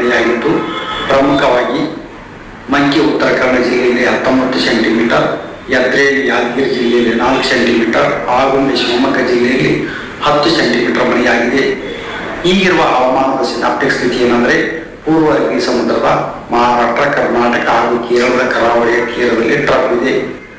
ಮಳೆಯಾಗಿದ್ದು ಪ್ರಮುಖವಾಗಿ ಮಂಕಿ ಉತ್ತರ ಕನ್ನಡ ಜಿಲ್ಲೆಯಲ್ಲಿ ಹತ್ತೊಂಬತ್ತು ಸೆಂಟಿಮೀಟರ್ ಯತ್ರೆ ಯಾದಗಿರಿ ಜಿಲ್ಲೆಯಲ್ಲಿ ನಾಲ್ಕು ಸೆಂಟಿಮೀಟರ್ ಆಗುಂಬೆ ಶಿವಮೊಗ್ಗ ಜಿಲ್ಲೆಯಲ್ಲಿ ಹತ್ತು ಸೆಂಟಿಮೀಟರ್ ಮಳೆಯಾಗಿದೆ ಈಗಿರುವ ಹವಾಮಾನದ ಸಿನಾಪ್ಟಿಕ್ ಸ್ಥಿತಿ ಏನಂದ್ರೆ ಪೂರ್ವ ಅರಬ್ಬಿ ಸಮುದ್ರದ ಮಹಾರಾಷ್ಟ್ರ ಕರ್ನಾಟಕ ಹಾಗೂ ಕೇರಳದ ಕರಾವಳಿಯ ತೀರದಲ್ಲಿ ಟ್ರಪ್ ಇದೆ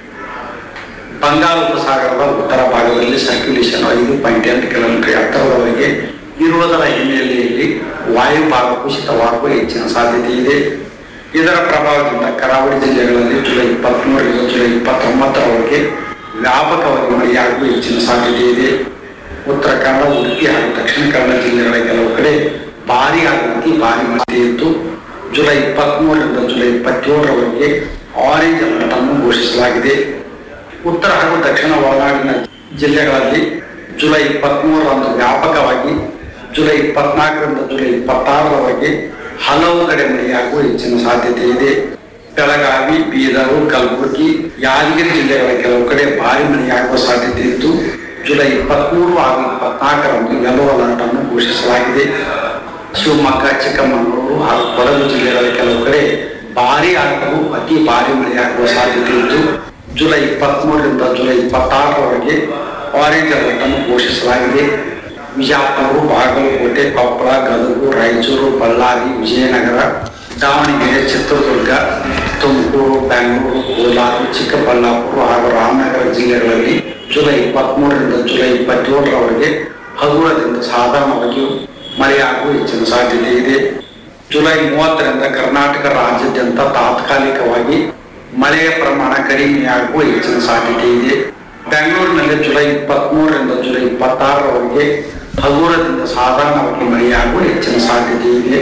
ಬಂಗಾಳ ಉಪಸಾಗರದ ಉತ್ತರ ಭಾಗದಲ್ಲಿ ಸರ್ಕ್ಯುಲೇಷನ್ ಐದು ಪಾಯಿಂಟ್ ಎಂಟು ಕಿಲೋಮೀಟರ್ ಎತ್ತರದವರೆಗೆ ಇರುವುದರ ಹಿನ್ನೆಲೆಯಲ್ಲಿ ವಾಯು ಭಾಗ ಕುಸಿತವಾಗುವ ಹೆಚ್ಚಿನ ಸಾಧ್ಯತೆ ಇದೆ ಇದರ ಪ್ರಭಾವದಿಂದ ಕರಾವಳಿ ಜಿಲ್ಲೆಗಳಲ್ಲಿ ಜುಲೈ ಇಪ್ಪತ್ಮೂರರಿಂದ ಜುಲೈ ಇಪ್ಪತ್ತೊಂಬತ್ತರವರೆಗೆ ವ್ಯಾಪಕವಾಗಿ ಮಳೆಯಾಗುವ ಹೆಚ್ಚಿನ ಸಾಧ್ಯತೆ ಇದೆ ಉತ್ತರ ಕನ್ನಡ ಉಡುಪಿ ಹಾಗೂ ದಕ್ಷಿಣ ಕನ್ನಡ ಜಿಲ್ಲೆಗಳ ಕೆಲವು ಕಡೆ ಭಾರಿ ಆಗುವಂತೆ ಭಾರಿ ಮಳೆ ಇದ್ದು ಜುಲೈ ಇಪ್ಪತ್ಮೂರರಿಂದ ಜುಲೈ ಇಪ್ಪತ್ತೇಳರವರೆಗೆ ಆರೆಂಜ್ ಅಲರ್ಟ್ ಅನ್ನು ಘೋಷಿಸಲಾಗಿದೆ ಉತ್ತರ ಹಾಗೂ ದಕ್ಷಿಣ ಒಳನಾಡಿನ ಜಿಲ್ಲೆಗಳಲ್ಲಿ ಜುಲೈ ಇಪ್ಪತ್ಮೂರರಂದು ವ್ಯಾಪಕವಾಗಿ ಜುಲೈ ಇಪ್ಪತ್ನಾಲ್ಕರಿಂದ ಜುಲೈ ಇಪ್ಪತ್ತಾರರವರೆಗೆ ಹಲವು ಕಡೆ ಮಳೆಯಾಗುವ ಹೆಚ್ಚಿನ ಸಾಧ್ಯತೆ ಇದೆ ಬೆಳಗಾವಿ ಬೀದರು ಕಲಬುರಗಿ ಯಾದಗಿರಿ ಜಿಲ್ಲೆಗಳ ಕೆಲವು ಕಡೆ ಭಾರಿ ಮಳೆಯಾಗುವ ಸಾಧ್ಯತೆ ಇದ್ದು ಜುಲೈ ಇಪ್ಪತ್ಮೂರು ಹಾಗೂ ಇಪ್ಪತ್ನಾಲ್ಕರಂದು ಯೆಲ್ಲೋ ಅಲರ್ಟ್ ಅನ್ನು ಘೋಷಿಸಲಾಗಿದೆ ಶಿವಮೊಗ್ಗ ಚಿಕ್ಕಮಗಳೂರು ಹಾಗೂ ಕೊಡಗು ಜಿಲ್ಲೆಗಳ ಕೆಲವು ಕಡೆ ಭಾರಿ ಹಾಗೂ ಅತಿ ಭಾರಿ ಮಳೆಯಾಗುವ ಸಾಧ್ಯತೆ ಇದ್ದು ಜುಲೈ ಇಪ್ಪತ್ಮೂರರಿಂದ ಜುಲೈ ಇಪ್ಪತ್ತಾರರವರೆಗೆ ಆರೆಂಜ್ ಅಲರ್ಟ್ ಅನ್ನು ಘೋಷಿಸಲಾಗಿದೆ ವಿಜಯಪುರ ಬಾಗಲಕೋಟೆ ಕೊಪ್ಪಳ ಗದಗು ರಾಯಚೂರು ಬಳ್ಳಾರಿ ವಿಜಯನಗರ ದಾವಣಗೆರೆ ಚಿತ್ರದುರ್ಗ ತುಮಕೂರು ಬೆಂಗಳೂರು ಕೋಲಾರ ಚಿಕ್ಕಬಳ್ಳಾಪುರ ಹಾಗೂ ರಾಮನಗರ ಜಿಲ್ಲೆಗಳಲ್ಲಿ ಜುಲೈ ಇಪ್ಪತ್ಮೂರರಿಂದ ಜುಲೈ ಇಪ್ಪತ್ತೇಳರವರೆಗೆ ಹಗುರದಿಂದ ಸಾಧಾರಣವಾಗಿ ಮಳೆಯಾಗುವ ಹೆಚ್ಚಿನ ಸಾಧ್ಯತೆ ಇದೆ ಜುಲೈ ಮೂವತ್ತರಿಂದ ಕರ್ನಾಟಕ ರಾಜ್ಯಾದ್ಯಂತ ತಾತ್ಕಾಲಿಕವಾಗಿ ಮಳೆಯ ಪ್ರಮಾಣ ಕಡಿಮೆಯಾಗುವ ಹೆಚ್ಚಿನ ಸಾಧ್ಯತೆ ಇದೆ ಬೆಂಗಳೂರಿನಲ್ಲಿ ಜುಲೈ ಇಪ್ಪತ್ಮೂರರಿಂದ ಜುಲೈ ಇಪ್ಪತ್ತಾರರವರೆಗೆ ಹಗುರದಿಂದ ಸಾಧಾರಣವಾಗಿ ಮಳೆಯಾಗುವ ಹೆಚ್ಚಿನ ಸಾಧ್ಯತೆ ಇದೆ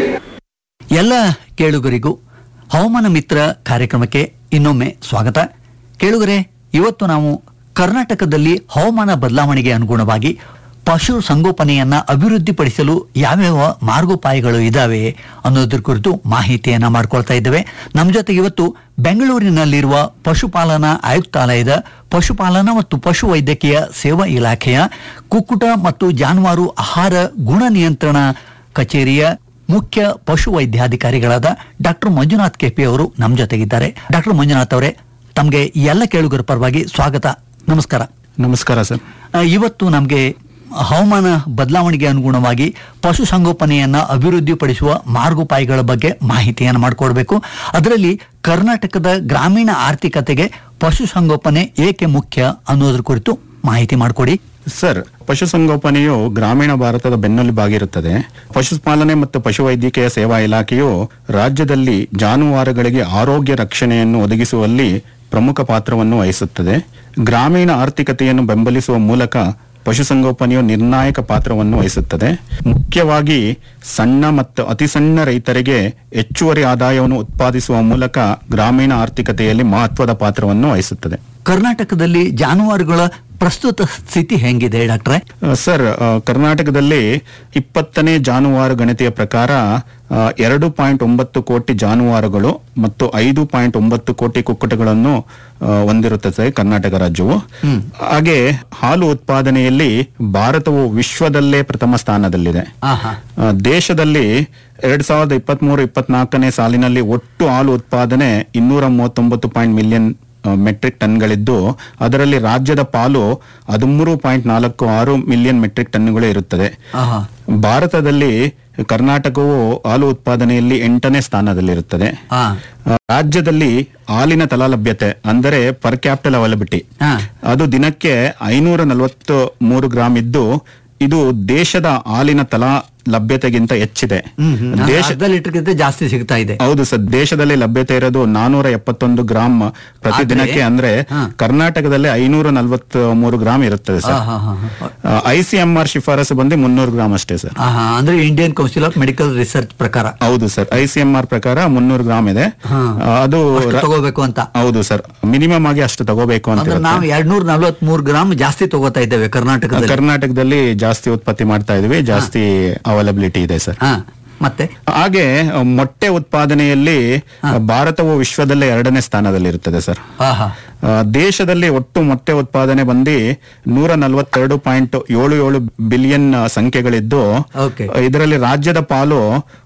ಎಲ್ಲ ಕೇಳುಗರಿಗೂ ಹವಾಮಾನ ಮಿತ್ರ ಕಾರ್ಯಕ್ರಮಕ್ಕೆ ಇನ್ನೊಮ್ಮೆ ಸ್ವಾಗತ ಕೇಳುಗರೆ ಇವತ್ತು ನಾವು ಕರ್ನಾಟಕದಲ್ಲಿ ಹವಾಮಾನ ಬದಲಾವಣೆಗೆ ಅನುಗುಣವಾಗಿ ಪಶು ಸಂಗೋಪನೆಯನ್ನ ಅಭಿವೃದ್ಧಿಪಡಿಸಲು ಯಾವ್ಯಾವ ಮಾರ್ಗೋಪಾಯಗಳು ಇದಾವೆ ಅನ್ನೋದ್ರ ಕುರಿತು ಮಾಹಿತಿಯನ್ನ ಮಾಡ್ಕೊಳ್ತಾ ಇದ್ದೇವೆ ನಮ್ಮ ಜೊತೆಗೆ ಇವತ್ತು ಬೆಂಗಳೂರಿನಲ್ಲಿರುವ ಪಶುಪಾಲನಾ ಆಯುಕ್ತಾಲಯದ ಪಶುಪಾಲನಾ ಮತ್ತು ಪಶು ವೈದ್ಯಕೀಯ ಸೇವಾ ಇಲಾಖೆಯ ಕುಕ್ಕುಟ ಮತ್ತು ಜಾನುವಾರು ಆಹಾರ ಗುಣ ನಿಯಂತ್ರಣ ಕಚೇರಿಯ ಮುಖ್ಯ ಪಶು ವೈದ್ಯಾಧಿಕಾರಿಗಳಾದ ಡಾಕ್ಟರ್ ಮಂಜುನಾಥ್ ಕೆಪಿ ಅವರು ನಮ್ಮ ಜೊತೆಗಿದ್ದಾರೆ ಡಾಕ್ಟರ್ ಮಂಜುನಾಥ್ ಅವರೇ ತಮಗೆ ಎಲ್ಲ ಕೇಳುಗರ ಪರವಾಗಿ ಸ್ವಾಗತ ನಮಸ್ಕಾರ ನಮಸ್ಕಾರ ಸರ್ ಆ, ಇವತ್ತು ನಮಗೆ ಹವಾಮಾನ ಬದಲಾವಣೆಗೆ ಅನುಗುಣವಾಗಿ ಪಶು ಸಂಗೋಪನೆಯನ್ನ ಅಭಿವೃದ್ಧಿಪಡಿಸುವ ಮಾರ್ಗೋಪಾಯಗಳ ಬಗ್ಗೆ ಮಾಹಿತಿಯನ್ನು ಮಾಡಿಕೊಡ್ಬೇಕು ಅದರಲ್ಲಿ ಕರ್ನಾಟಕದ ಗ್ರಾಮೀಣ ಆರ್ಥಿಕತೆಗೆ ಪಶು ಸಂಗೋಪನೆ ಏಕೆ ಮುಖ್ಯ ಅನ್ನೋದ್ರ ಕುರಿತು ಮಾಹಿತಿ ಮಾಡಿಕೊಡಿ ಸರ್ ಪಶುಸಂಗೋಪನೆಯು ಗ್ರಾಮೀಣ ಭಾರತದ ಬೆನ್ನೆಲುಬಾಗಿರುತ್ತದೆ ಪಶುಪಾಲನೆ ಮತ್ತು ಪಶುವೈದ್ಯಕೀಯ ಸೇವಾ ಇಲಾಖೆಯು ರಾಜ್ಯದಲ್ಲಿ ಜಾನುವಾರುಗಳಿಗೆ ಆರೋಗ್ಯ ರಕ್ಷಣೆಯನ್ನು ಒದಗಿಸುವಲ್ಲಿ ಪ್ರಮುಖ ಪಾತ್ರವನ್ನು ವಹಿಸುತ್ತದೆ ಗ್ರಾಮೀಣ ಆರ್ಥಿಕತೆಯನ್ನು ಬೆಂಬಲಿಸುವ ಮೂಲಕ ಪಶುಸಂಗೋಪನೆಯು ನಿರ್ಣಾಯಕ ಪಾತ್ರವನ್ನು ವಹಿಸುತ್ತದೆ ಮುಖ್ಯವಾಗಿ ಸಣ್ಣ ಮತ್ತು ಅತಿ ಸಣ್ಣ ರೈತರಿಗೆ ಹೆಚ್ಚುವರಿ ಆದಾಯವನ್ನು ಉತ್ಪಾದಿಸುವ ಮೂಲಕ ಗ್ರಾಮೀಣ ಆರ್ಥಿಕತೆಯಲ್ಲಿ ಮಹತ್ವದ ಪಾತ್ರವನ್ನು ವಹಿಸುತ್ತದೆ ಕರ್ನಾಟಕದಲ್ಲಿ ಜಾನುವಾರುಗಳ ಪ್ರಸ್ತುತ ಸ್ಥಿತಿ ಹೆಂಗಿದೆ ಡಾಕ್ಟ್ರೆ ಆ, ಸರ್ ಆ, ಕರ್ನಾಟಕದಲ್ಲಿ ಇಪ್ಪತ್ತನೇ ಜಾನುವಾರು ಗಣತಿಯ ಪ್ರಕಾರ ಆ, ಎರಡು ಪಾಯಿಂಟ್ ಒಂಬತ್ತು ಕೋಟಿ ಜಾನುವಾರುಗಳು ಮತ್ತು ಐದು ಪಾಯಿಂಟ್ ಒಂಬತ್ತು ಕೋಟಿ ಕುಕ್ಕುಟಗಳನ್ನು ಆ, ಹೊಂದಿರುತ್ತದೆ ಕರ್ನಾಟಕ ರಾಜ್ಯವು ಹಾಗೆ ಹಾಲು ಉತ್ಪಾದನೆಯಲ್ಲಿ ಭಾರತವು ವಿಶ್ವದಲ್ಲೇ ಪ್ರಥಮ ಸ್ಥಾನದಲ್ಲಿದೆ ಆಹಾ ಆ, ದೇಶದಲ್ಲಿ ಎರಡ್ ಸಾವಿರದ ಇಪ್ಪತ್ತ್ ಮೂರು ಇಪ್ಪತ್ನಾಲ್ಕನೇ ಸಾಲಿನಲ್ಲಿ ಒಟ್ಟು ಹಾಲು ಉತ್ಪಾದನೆ ಇನ್ನೂರ ಮೂವತ್ತೊಂಬತ್ತು ಪಾಯಿಂಟ್ ಮಿಲಿಯನ್ ಮೆಟ್ರಿಕ್ ಟನ್ಗಳಿದ್ದು ಅದರಲ್ಲಿ ರಾಜ್ಯದ ಪಾಲು ಹದಿಮೂರು ಪಾಯಿಂಟ್ ನಾಲ್ಕು ಆರು ಮಿಲಿಯನ್ ಮೆಟ್ರಿಕ್ ಟನ್ಗಳು ಇರುತ್ತದೆ ಆಹಾ ಭಾರತದಲ್ಲಿ ಕರ್ನಾಟಕವು ಹಾಲು ಉತ್ಪಾದನೆಯಲ್ಲಿ ಎಂಟನೇ ಸ್ಥಾನದಲ್ಲಿರುತ್ತದೆ ಆ ಆ, ರಾಜ್ಯದಲ್ಲಿ ಹಾಲಿನ ತಲಾ ಲಭ್ಯತೆ ಅಂದರೆ ಪರ್ ಕ್ಯಾಪಿಟಲ್ ಅವೈಲಬಿಲಿಟಿ ಹಾ ಅದು ದಿನಕ್ಕೆ ಐನೂರ ನಲವತ್ತು ಮೂರು ಗ್ರಾಂ ಇದ್ದು ಇದು ದೇಶದ ಹಾಲಿನ ತಲಾ ಲಭ್ಯತೆಗಿಂತ ಹೆಚ್ಚಿದೆ ಹ್ಮ್ ಹ್ಮ್. ದೇಶ ಅರ್ಧ ಲೀಟರ್ಗಿಂತ ಜಾಸ್ತಿ ಸಿಗ್ತಾ ಇದೆ ಹೌದು ಸರ್ ದೇಶದಲ್ಲಿ ಲಭ್ಯತೆ ಇರೋದು ನಾನೂರ ಎಪ್ಪತ್ತೊಂದು ಗ್ರಾಂ ಪ್ರತಿ ಆದ್ರೆ- ದಿನಕ್ಕೆ ಅಂದ್ರೆ ಹಾ. ಕರ್ನಾಟಕದಲ್ಲಿ ಐನೂರ ನಲವತ್ತ್ ಮೂರು ಗ್ರಾಂ ಇರುತ್ತದೆ ಸರ್ ಆಹಾ, ಹಾ, ಹಾ. ಐಸಿಎಂಆರ್ ಶಿಫಾರಸು ಬಂದು ಮುನ್ನೂರು ಗ್ರಾಂ ಅಷ್ಟೇ ಸರ್ ಆಹಾ, ಅಂದ್ರೆ Indian council of medical research ಪ್ರಕಾರ ಹೌದು ಸರ್ ಐಸಿಎಂಆರ್ ಪ್ರಕಾರ ಮುನ್ನೂರು ಗ್ರಾಂ ಇದೆ ಹಾ. ಆ, ಅದು ಅಷ್ಟು ರ- ತಗೋಬೇಕು ಅಂತ ಹೌದು ಸರ್ ಮಿನಿಮಮ್ ಆಗಿ ಅಷ್ಟು ತಗೋಬೇಕು ಅಂತ ಅಂದ್ರೆ ಇರುತ್ತೆ. ನಾವು ಎರಡ್ನೂರ ನಲ್ವತ್ ಮೂರ್ ಗ್ರಾಮ್ ಜಾಸ್ತಿ ತಗೋತಾ ಇದ್ದೇವೆ ಕರ್ನಾಟಕದಲ್ಲಿ ಕರ್ನಾಟಕದಲ್ಲಿ ಜಾಸ್ತಿ ಉತ್ಪತ್ತಿ ಮಾಡ್ತಾ ಇದೀವಿ ಜಾಸ್ತಿ ಅವೈಲಬಿಲಿಟಿ ಇದೆ ಸರ್ ಹಾ ಮತ್ತೆ ಹಾಗೆ ಆ, ಮೊಟ್ಟೆ ಉತ್ಪಾದನೆಯಲ್ಲಿ ಭಾರತವು ವಿಶ್ವದಲ್ಲೇ ಎರಡನೇ ಸ್ಥಾನದಲ್ಲಿರುತ್ತದೆ ಸರ್ ಆಹಾ ಆ, ದೇಶದಲ್ಲಿ ಒಟ್ಟು ಮೊಟ್ಟೆ ಉತ್ಪಾದನೆ ಬಂದು ನೂರ ನಲವತ್ತೆರಡು ಪಾಯಿಂಟ್ ಏಳು ಏಳು ಬಿಲಿಯನ್ ಸಂಖ್ಯೆಗಳಿದ್ದು Okay. ಇದರಲ್ಲಿ ರಾಜ್ಯದ ಪಾಲು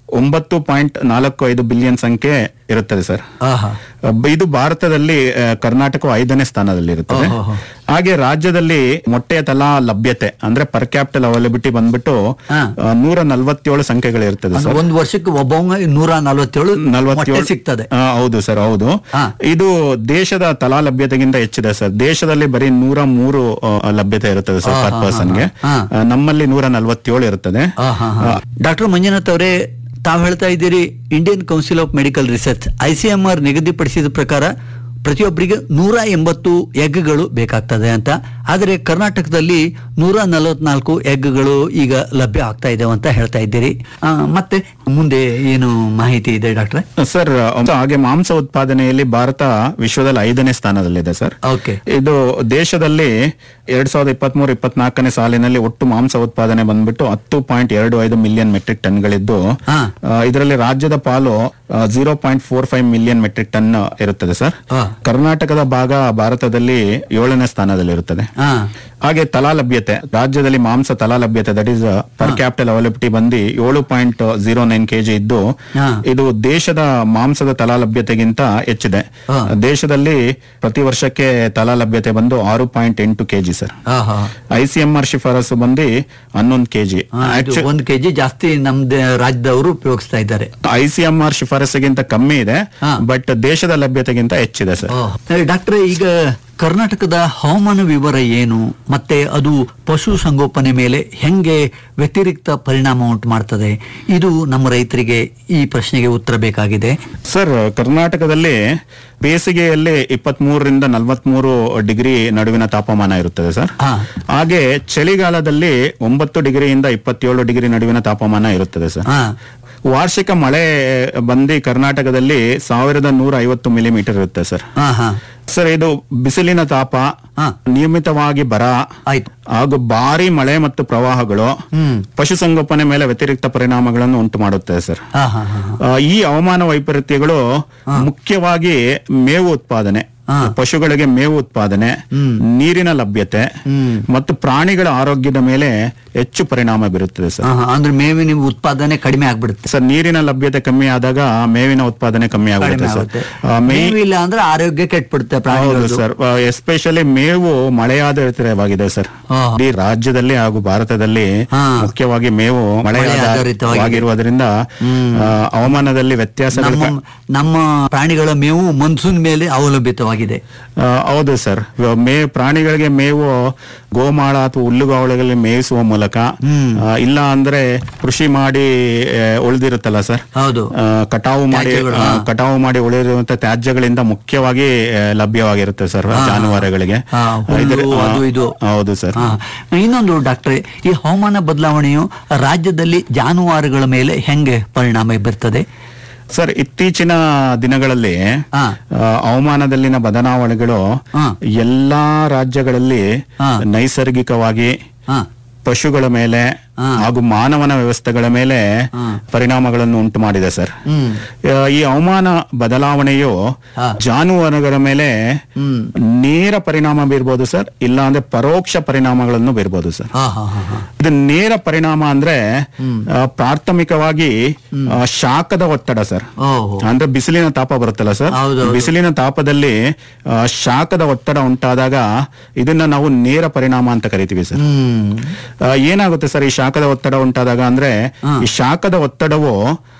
ಒಂಬತ್ತು ಪಾಯಿಂಟ್ ನಾಲ್ಕು ಐದು ಬಿಲಿಯನ್ ಸಂಖ್ಯೆ ಇರುತ್ತದೆ ಸರ್ ಆಹಾ ಅಹ್ ಇದು ಭಾರತದಲ್ಲಿ ಅಹ್, ಕರ್ನಾಟಕವು ಐದನೇ ಸ್ಥಾನದಲ್ಲಿ ಇರುತ್ತದೆ ಓಹೋ. ಹಾಗೆ ರಾಜ್ಯದಲ್ಲಿ ಮೊಟ್ಟೆಯ ತಲಾ ಲಭ್ಯತೆ ಅಂದ್ರೆ ಪರ್ ಕ್ಯಾಪಿಟಲ್ ಅವೈಲಬಿಲಿಟಿ ಬಂದ್ಬಿಟ್ಟು ಹಾ. ಅಹ್, ನೂರ ನಲವತ್ತೇಳು ಸಂಖ್ಯೆಗಳು ಇರ್ತದೆ ಅಂದ್ರೆ ಸರ್ ಒಂದು ವರ್ಷಕ್ಕೆ ಒಬ್ಬ ನೂರ ನಲವತ್ತೇಳು ಮೊಟ್ಟೆ ಸಿಗ್ತದೆ ಆ, ಹೌದು ಸರ್ ಹೌದು ಹಾ. ಇದು ದೇಶದ ತಲಾ ಲಭ್ಯತೆಗಿಂತ ಹೆಚ್ಚಿದೆ ಸರ್ ದೇಶದಲ್ಲಿ ಬರೀ ನೂರ ಮೂರು ಆ, ಲಭ್ಯತೆ ಇರುತ್ತದೆ ಸರ್ ಹಾ, ಪರ್ ಹಾ, ಪರ್ಸನ್ಗೆ ಹಾ. ಆ, ನಮ್ಮಲ್ಲಿ ನೂರ ನಲವತ್ತೇಳು ಇರುತ್ತದೆ ಡಾಕ್ಟರ್ ಮಂಜುನಾಥ್ ಅವರೇ ತಾವು ಹೇಳ್ತಾ ಇದ್ದೀರಿ Indian council of medical research ICMR ನಿಗದಿಪಡಿಸಿದ ಪ್ರಕಾರ ಪ್ರತಿಯೊಬ್ಬರಿಗೆ ನೂರ ಎಂಬತ್ತು ಎಗ್ಗಳು ಬೇಕಾಗ್ತದೆ ಅಂತ ಆದರೆ ಕರ್ನಾಟಕದಲ್ಲಿ ನೂರ ನಲವತ್ನಾಲ್ಕು ಎಗ್ಗಳು ಈಗ ಲಭ್ಯ ಆಗ್ತಾ ಇದಾವೆ ಅಂತ ಹೇಳ್ತಾ ಇದ್ದೀರಿ ಆ, ಮತ್ತೆ ಮುಂದೆ ಏನು ಮಾಹಿತಿ ಇದೆ ಡಾಕ್ಟ್ರೆ ಸರ್ ಹಾಗೆ ಮಾಂಸ ಉತ್ಪಾದನೆಯಲ್ಲಿ ಭಾರತ ವಿಶ್ವದಲ್ಲಿ ಐದನೇ ಸ್ಥಾನದಲ್ಲಿದೆ ಸರ್ ಓಕೆ ಇದು ದೇಶದಲ್ಲಿ ಎರಡ್ ಸಾವಿರದ ಇಪ್ಪತ್ತ್ ಮೂರು ಇಪ್ಪತ್ನಾಲ್ಕನೇ ಸಾಲಿನಲ್ಲಿ ಒಟ್ಟು ಮಾಂಸ ಉತ್ಪಾದನೆ ಬಂದ್ಬಿಟ್ಟು ಹತ್ತು ಪಾಯಿಂಟ್ ಎರಡು ಐದು ಮಿಲಿಯನ್ ಮೆಟ್ರಿಕ್ ಟನ್ಗಳಿದ್ದು ಹಾ. ಇದರಲ್ಲಿ ರಾಜ್ಯದ ಪಾಲು zero point four five million metric ton ಇರುತ್ತದೆ ಸರ್ ಹಾ. ಕರ್ನಾಟಕದ ಭಾಗ ಭಾರತದಲ್ಲಿ ಏಳನೇ ಸ್ಥಾನದಲ್ಲಿರುತ್ತದೆ ಹಾ ಹಾಗೆ ತಲಾ ಲಭ್ಯತೆ ರಾಜ್ಯದಲ್ಲಿ ಮಾಂಸ ತಲಾ ಲಭ್ಯತೆ that is per capital availability ಬಂದು ಏಳು ಪಾಯಿಂಟ್ ಜೀರೋ ನೈನ್ ಕೆಜಿ ಇದ್ದು ಹಾ. ಇದು ದೇಶದ ಮಾಂಸದ ತಲಾ ಲಭ್ಯತೆಗಿಂತ ಹೆಚ್ಚಿದೆ ಹಾ. ದೇಶದಲ್ಲಿ ಪ್ರತಿ ವರ್ಷಕ್ಕೆ ತಲಾ ಲಭ್ಯತೆ ಬಂದು ಆರು ಪಾಯಿಂಟ್ ಎಂಟು ಕೆಜಿ ಸರ್ ಹಾ ಹಾ ಐಸಿಎಂಆರ್ ಶಿಫಾರಸು ಬಂದು ಹನ್ನೊಂದು ಕೆಜಿ ಹಾ, ಇದು ಒಂದು ಕೆಜಿ ಜಾಸ್ತಿ ನಮ್ದು ರಾಜ್ಯದವರು ಉಪಯೋಗಿಸ್ತಾ ಇದ್ದಾರೆ ಐಸಿಎಂಆರ್ ಶಿಫಾರಸ್ಸಿಗಿಂತ ಕಮ್ಮಿ ಇದೆ ಹಾ. ಬಟ್ ದೇಶದ ಲಭ್ಯತೆಗಿಂತ ಹೆಚ್ಚಿದೆ ಸರ್ ಡಾಕ್ಟ್ರೆ ಈಗ ಕರ್ನಾಟಕದ ಹವಾಮಾನ ವಿವರ ಏನು ಮತ್ತೆ ಅದು ಪಶು ಸಂಗೋಪನೆ ಮೇಲೆ ಹೆಂಗೆ ವ್ಯತಿರಿಕ್ತ ಪರಿಣಾಮ ಉಂಟು ಮಾಡ್ತದೆ ಇದು ನಮ್ಮ ರೈತರಿಗೆ ಈ ಪ್ರಶ್ನೆಗೆ ಉತ್ತರ ಬೇಕಾಗಿದೆ ಸರ್ ಕರ್ನಾಟಕದಲ್ಲಿ ಬೇಸಿಗೆಯಲ್ಲಿ ಇಪ್ಪತ್ತ್ ಮೂರರಿಂದ ನಲವತ್ಮೂರು ಡಿಗ್ರಿ ನಡುವಿನ ತಾಪಮಾನ ಇರುತ್ತದೆ ಸರ್ ಹಾ. ಹಾಗೆ ಚಳಿಗಾಲದಲ್ಲಿ ಒಂಬತ್ತು ಡಿಗ್ರಿಯಿಂದ ಇಪ್ಪತ್ತೇಳು ಡಿಗ್ರಿ ನಡುವಿನ ತಾಪಮಾನ ಇರುತ್ತದೆ ಸರ್ ಹಾ ವಾರ್ಷಿಕ ಮಳೆ ಬಂದು ಕರ್ನಾಟಕದಲ್ಲಿ ಸಾವಿರದ ನೂರ ಐವತ್ತು ಮಿಲಿಮೀಟರ್ ಇರುತ್ತೆ ಸರ್ ಹಾ ಹಾ ಸರ್ ಇದು ಬಿಸಿಲಿನ ತಾಪ ಹಾ. ನಿಯಮಿತವಾಗಿ ಬರ ಆಯ್ತು ಹಾಗೂ ಭಾರಿ ಮಳೆ ಮತ್ತು ಪ್ರವಾಹಗಳು ಹ್ಮ್ ಪಶುಸಂಗೋಪನೆ ಮೇಲೆ ವ್ಯತಿರಿಕ್ತ ಪರಿಣಾಮಗಳನ್ನು ಉಂಟು ಮಾಡುತ್ತದೆ ಸರ್ ಹಾ ಹಾ ಹಾ ಹಾ. ಆ, ಈ ಹವಾಮಾನ ವೈಪರೀತ್ಯಗಳು ಮುಖ್ಯವಾಗಿ ಮೇವು ಉತ್ಪಾದನೆ ಹಾ. ಪಶುಗಳಿಗೆ ಮೇವು ಉತ್ಪಾದನೆ ಹ್ಮ್. ನೀರಿನ ಲಭ್ಯತೆ ಹ್ಮ್. ಮತ್ತು ಪ್ರಾಣಿಗಳ ಆರೋಗ್ಯದ ಮೇಲೆ ಹೆಚ್ಚು ಪರಿಣಾಮ ಬೀರುತ್ತದೆ ಸರ್ ಹಾ, ಹಾ. ಅಂದ್ರೆ ಮೇವಿನ ಉತ್ಪಾದನೆ ಕಡಿಮೆ ಆಗ್ಬಿಡುತ್ತೆ ಸರ್ ನೀರಿನ ಲಭ್ಯತೆ ಕಮ್ಮಿ ಆದಾಗ ಮೇವಿನ ಉತ್ಪಾದನೆ ಕಮ್ಮಿ ಕಡಿಮೆ ಆಗುತ್ತೆ ಸರ್ ಆಗುತ್ತೆ ಆ, ಮೇ ಮೇವಿಲ್ಲ ಅಂದ್ರೆ ಆರೋಗ್ಯ ಕೆಟ್ಬಿಡುತ್ತೆ ಹೌದು ಪ್ರಾಣಿಗಳು ಸರ್ ಎಸ್ಪೆಷಲಿ ಮೇವು ಮಳೆಯಾಧಾರಿತವಾಗಿದೆ ಸರ್ ಹಾ. ಇಡೀ ರಾಜ್ಯದಲ್ಲಿ ಹಾಗೂ ಭಾರತದಲ್ಲಿ ಹಾ. ಮುಖ್ಯವಾಗಿ ಮೇವು ಮಳೆ ಮಳೆಯಾಧಾರಿತವಾಗಿರುವುದರಿಂದ ಆ, ಹವಾಮಾನದಲ್ಲಿ ವ್ಯತ್ಯಾಸಗಳು ನಮ್ಮ ನಮ್ಮ ಪ್ರಾಣಿಗಳ ಮೇವು ಮನ್ಸೂನ್ ಮೇಲೆ ಅವಲಂಬಿತವಾಗಿದೆ ಆ, ಹೌದು ಸರ್ ಇವಾಗ ಮೇ ಪ್ರಾಣಿಗಳಿಗೆ ಮೇವು ಗೋಮಾಳ ಅಥವಾ ಹುಲ್ಲುಗಾವಲುಗಳಲ್ಲಿ ಮೇಯಿಸುವ ಮೂಲಕ ಹ್ಮ್. ಆ, ಇಲ್ಲ ಅಂದ್ರೆ ಕೃಷಿ ಮಾಡಿ ಆ, ಉಳಿದಿರುತ್ತಲ್ಲ ಸರ್ ಹೌದು ಆ, ಕಟಾವು ಮಾಡಿ ತ್ಯಾಜ್ಯಗಳು, ಆ, ಹಾ. ಕಟಾವು ಮಾಡಿ ಉಳಿದಿರುವಂತ ತ್ಯಾಜ್ಯಗಳಿಂದ ಮುಖ್ಯವಾಗಿ ಆ, ಲಭ್ಯವಾಗಿರುತ್ತೆ ಸರ್ ಜಾನುವಾರುಗಳಿಗೆ ಹಾ, ಹುಲ್ಲು, ಇದ್ರ- ಆ, ಅದು ಇದು. ಹೌದು ಸರ್ ಹಾ. ಇನ್ನೊಂದು ಡಾಕ್ಟ್ರೆ ಈ ಹವಾಮಾನ ಬದಲಾವಣೆಯು ರಾಜ್ಯದಲ್ಲಿ ಜಾನುವಾರುಗಳ ಮೇಲೆ ಹೆಂಗೆ ಪರಿಣಾಮ ಬೀರ್ತದೆ ಸರ್ ಇತ್ತೀಚಿನ ದಿನಗಳಲ್ಲಿ ಹಾ. ಆ, ಹವಾಮಾನದಲ್ಲಿನ ಬದಲಾವಣೆಗಳು ಹಾ. ಎಲ್ಲಾ ರಾಜ್ಯಗಳಲ್ಲಿ ಹಾ. ನೈಸರ್ಗಿಕವಾಗಿ ಹಾ ಪಶುಗಳ ಮೇಲೆ ಹಾ. ಹಾಗೂ ಮಾನವನ ವ್ಯವಸ್ಥೆಗಳ ಮೇಲೆ ಹಾ. ಪರಿಣಾಮಗಳನ್ನು ಉಂಟು ಮಾಡಿದೆ ಸರ್ ಹ್ಮ್ ಆ, ಈ ಹವಾಮಾನ ಬದಲಾವಣೆಯು ಹಾ. ಜಾನುವಾರುಗಳ ಮೇಲೆ ಹ್ಮ್ ನೇರ ಪರಿಣಾಮ ಬೀರ್ಬೋದು ಸರ್ ಇಲ್ಲ ಅಂದ್ರೆ ಪರೋಕ್ಷ ಪರಿಣಾಮಗಳನ್ನು ಬೀರ್ಬೋದು ಸರ್ ಹಾ ಹಾ ಹಾ ಹಾ ಇದು ನೇರ ಪರಿಣಾಮ ಅಂದ್ರೆ ಆ, ಪ್ರಾಥಮಿಕವಾಗಿ ಆ, ಶಾಖದ ಒತ್ತಡ ಸರ್ ಓಹೋ ಅಂದ್ರೆ ಬಿಸಿಲಿನ ತಾಪ ಬರುತ್ತಲ್ಲ ಸರ್ ಹೌದು, ಹೌದು. ಬಿಸಿಲಿನ ತಾಪದಲ್ಲಿ ಆ, ಶಾಖದ ಒತ್ತಡ ಉಂಟಾದಾಗ ಇದನ್ನ ನಾವು ನೇರ ಪರಿಣಾಮ ಅಂತ ಕರಿತೀವಿ ಸರ್ ಹ್ಮ್ ಆ, ಏನಾಗುತ್ತೆ ಸರ್ ಈ ಶಾಖದ ಒತ್ತಡ ಉಂಟಾದಾಗ ಅಂದ್ರೆ ಹಾ. ಈ ಶಾಖದ ಒತ್ತಡವು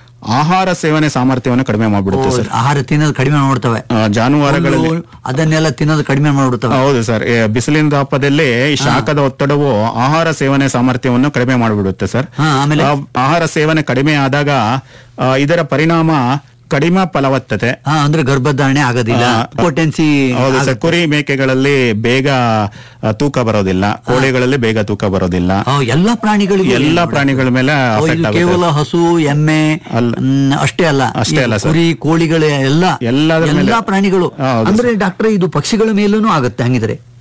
ಆಹಾರ ಸೇವನೆ ಸಾಮರ್ಥ್ಯವನ್ನು ಕಡಿಮೆ ಮಾಡ್ಬಿಡುತ್ತೆ ಸರ್ ಆಹಾರ ತಿನ್ನೋದು ಕಡಿಮೆ ಮಾಡ್ತವೆ ಆ, ಜಾನುವಾರುಗಳಲ್ಲಿ ಹುಲ್ಲು, ಅದನ್ನೆಲ್ಲ ತಿನ್ನೋದು ಕಡಿಮೆ ಮಾಡ್ಬಿಡ್ತವೆ ಹೌದು ಸರ್ ಏ, ಬಿಸಿಲಿನ ತಾಪದಲ್ಲಿ ಈ ಶಾಖದ ಒತ್ತಡವು ಆಹಾರ ಸೇವನೆ ಸಾಮರ್ಥ್ಯವನ್ನು ಕಡಿಮೆ ಮಾಡಿಬಿಡುತ್ತೆ ಸರ್ ಹಾ ಆಮೇಲೆ ಆ, ಆಹಾರ ಸೇವನೆ ಕಡಿಮೆ ಆದಾಗ ಆ, ಇದರ ಪರಿಣಾಮ ಕಡಿಮೆ ಫಲವತ್ತತೆ ಹಾ ಅಂದ್ರೆ ಗರ್ಭಧಾರಣೆ ಆಗೋದಿಲ್ಲ ಆ, ಪೊಟೆನ್ಸಿ ಹೌದು ಸರ್ ಕುರಿ ಮೇಕೆಗಳಲ್ಲಿ ಬೇಗ ಆ, ತೂಕ ಬರೋದಿಲ್ಲ ಕೋಳಿಗಳಲ್ಲಿ ಬೇಗ ತೂಕ ಬರೋದಿಲ್ಲ ಎಲ್ಲಾ ಪ್ರಾಣಿಗಳಿಗೂ ಎಲ್ಲಾ ಪ್ರಾಣಿಗಳ ಮೇಲೆ ಓ, affect ಇದು ಆಗುತ್ತೆ. ಕೇವಲ ಹಸು ಎಮ್ಮೆ ಅಲ್ಲ. ಮ್, ಅಷ್ಟೇ ಅಲ್ಲ ಅಷ್ಟೇ ಈ ಅಲ್ಲ ಸರ್. ಕುರಿ ಕೋಳಿಗಳು ಎಲ್ಲ ಎಲ್ಲದ್ರ ಮೇಲೆ- ಎಲ್ಲಾ ಪ್ರಾಣಿಗಳು ಹಾ, ಹೌದು ಅಂದ್ರೆ ಡಾಕ್ಟರ್ ಇದು ಪಕ್ಷಿಗಳ ಮೇಲೂ ಆಗುತ್ತೆ ಹಂಗಿದ್ರೆ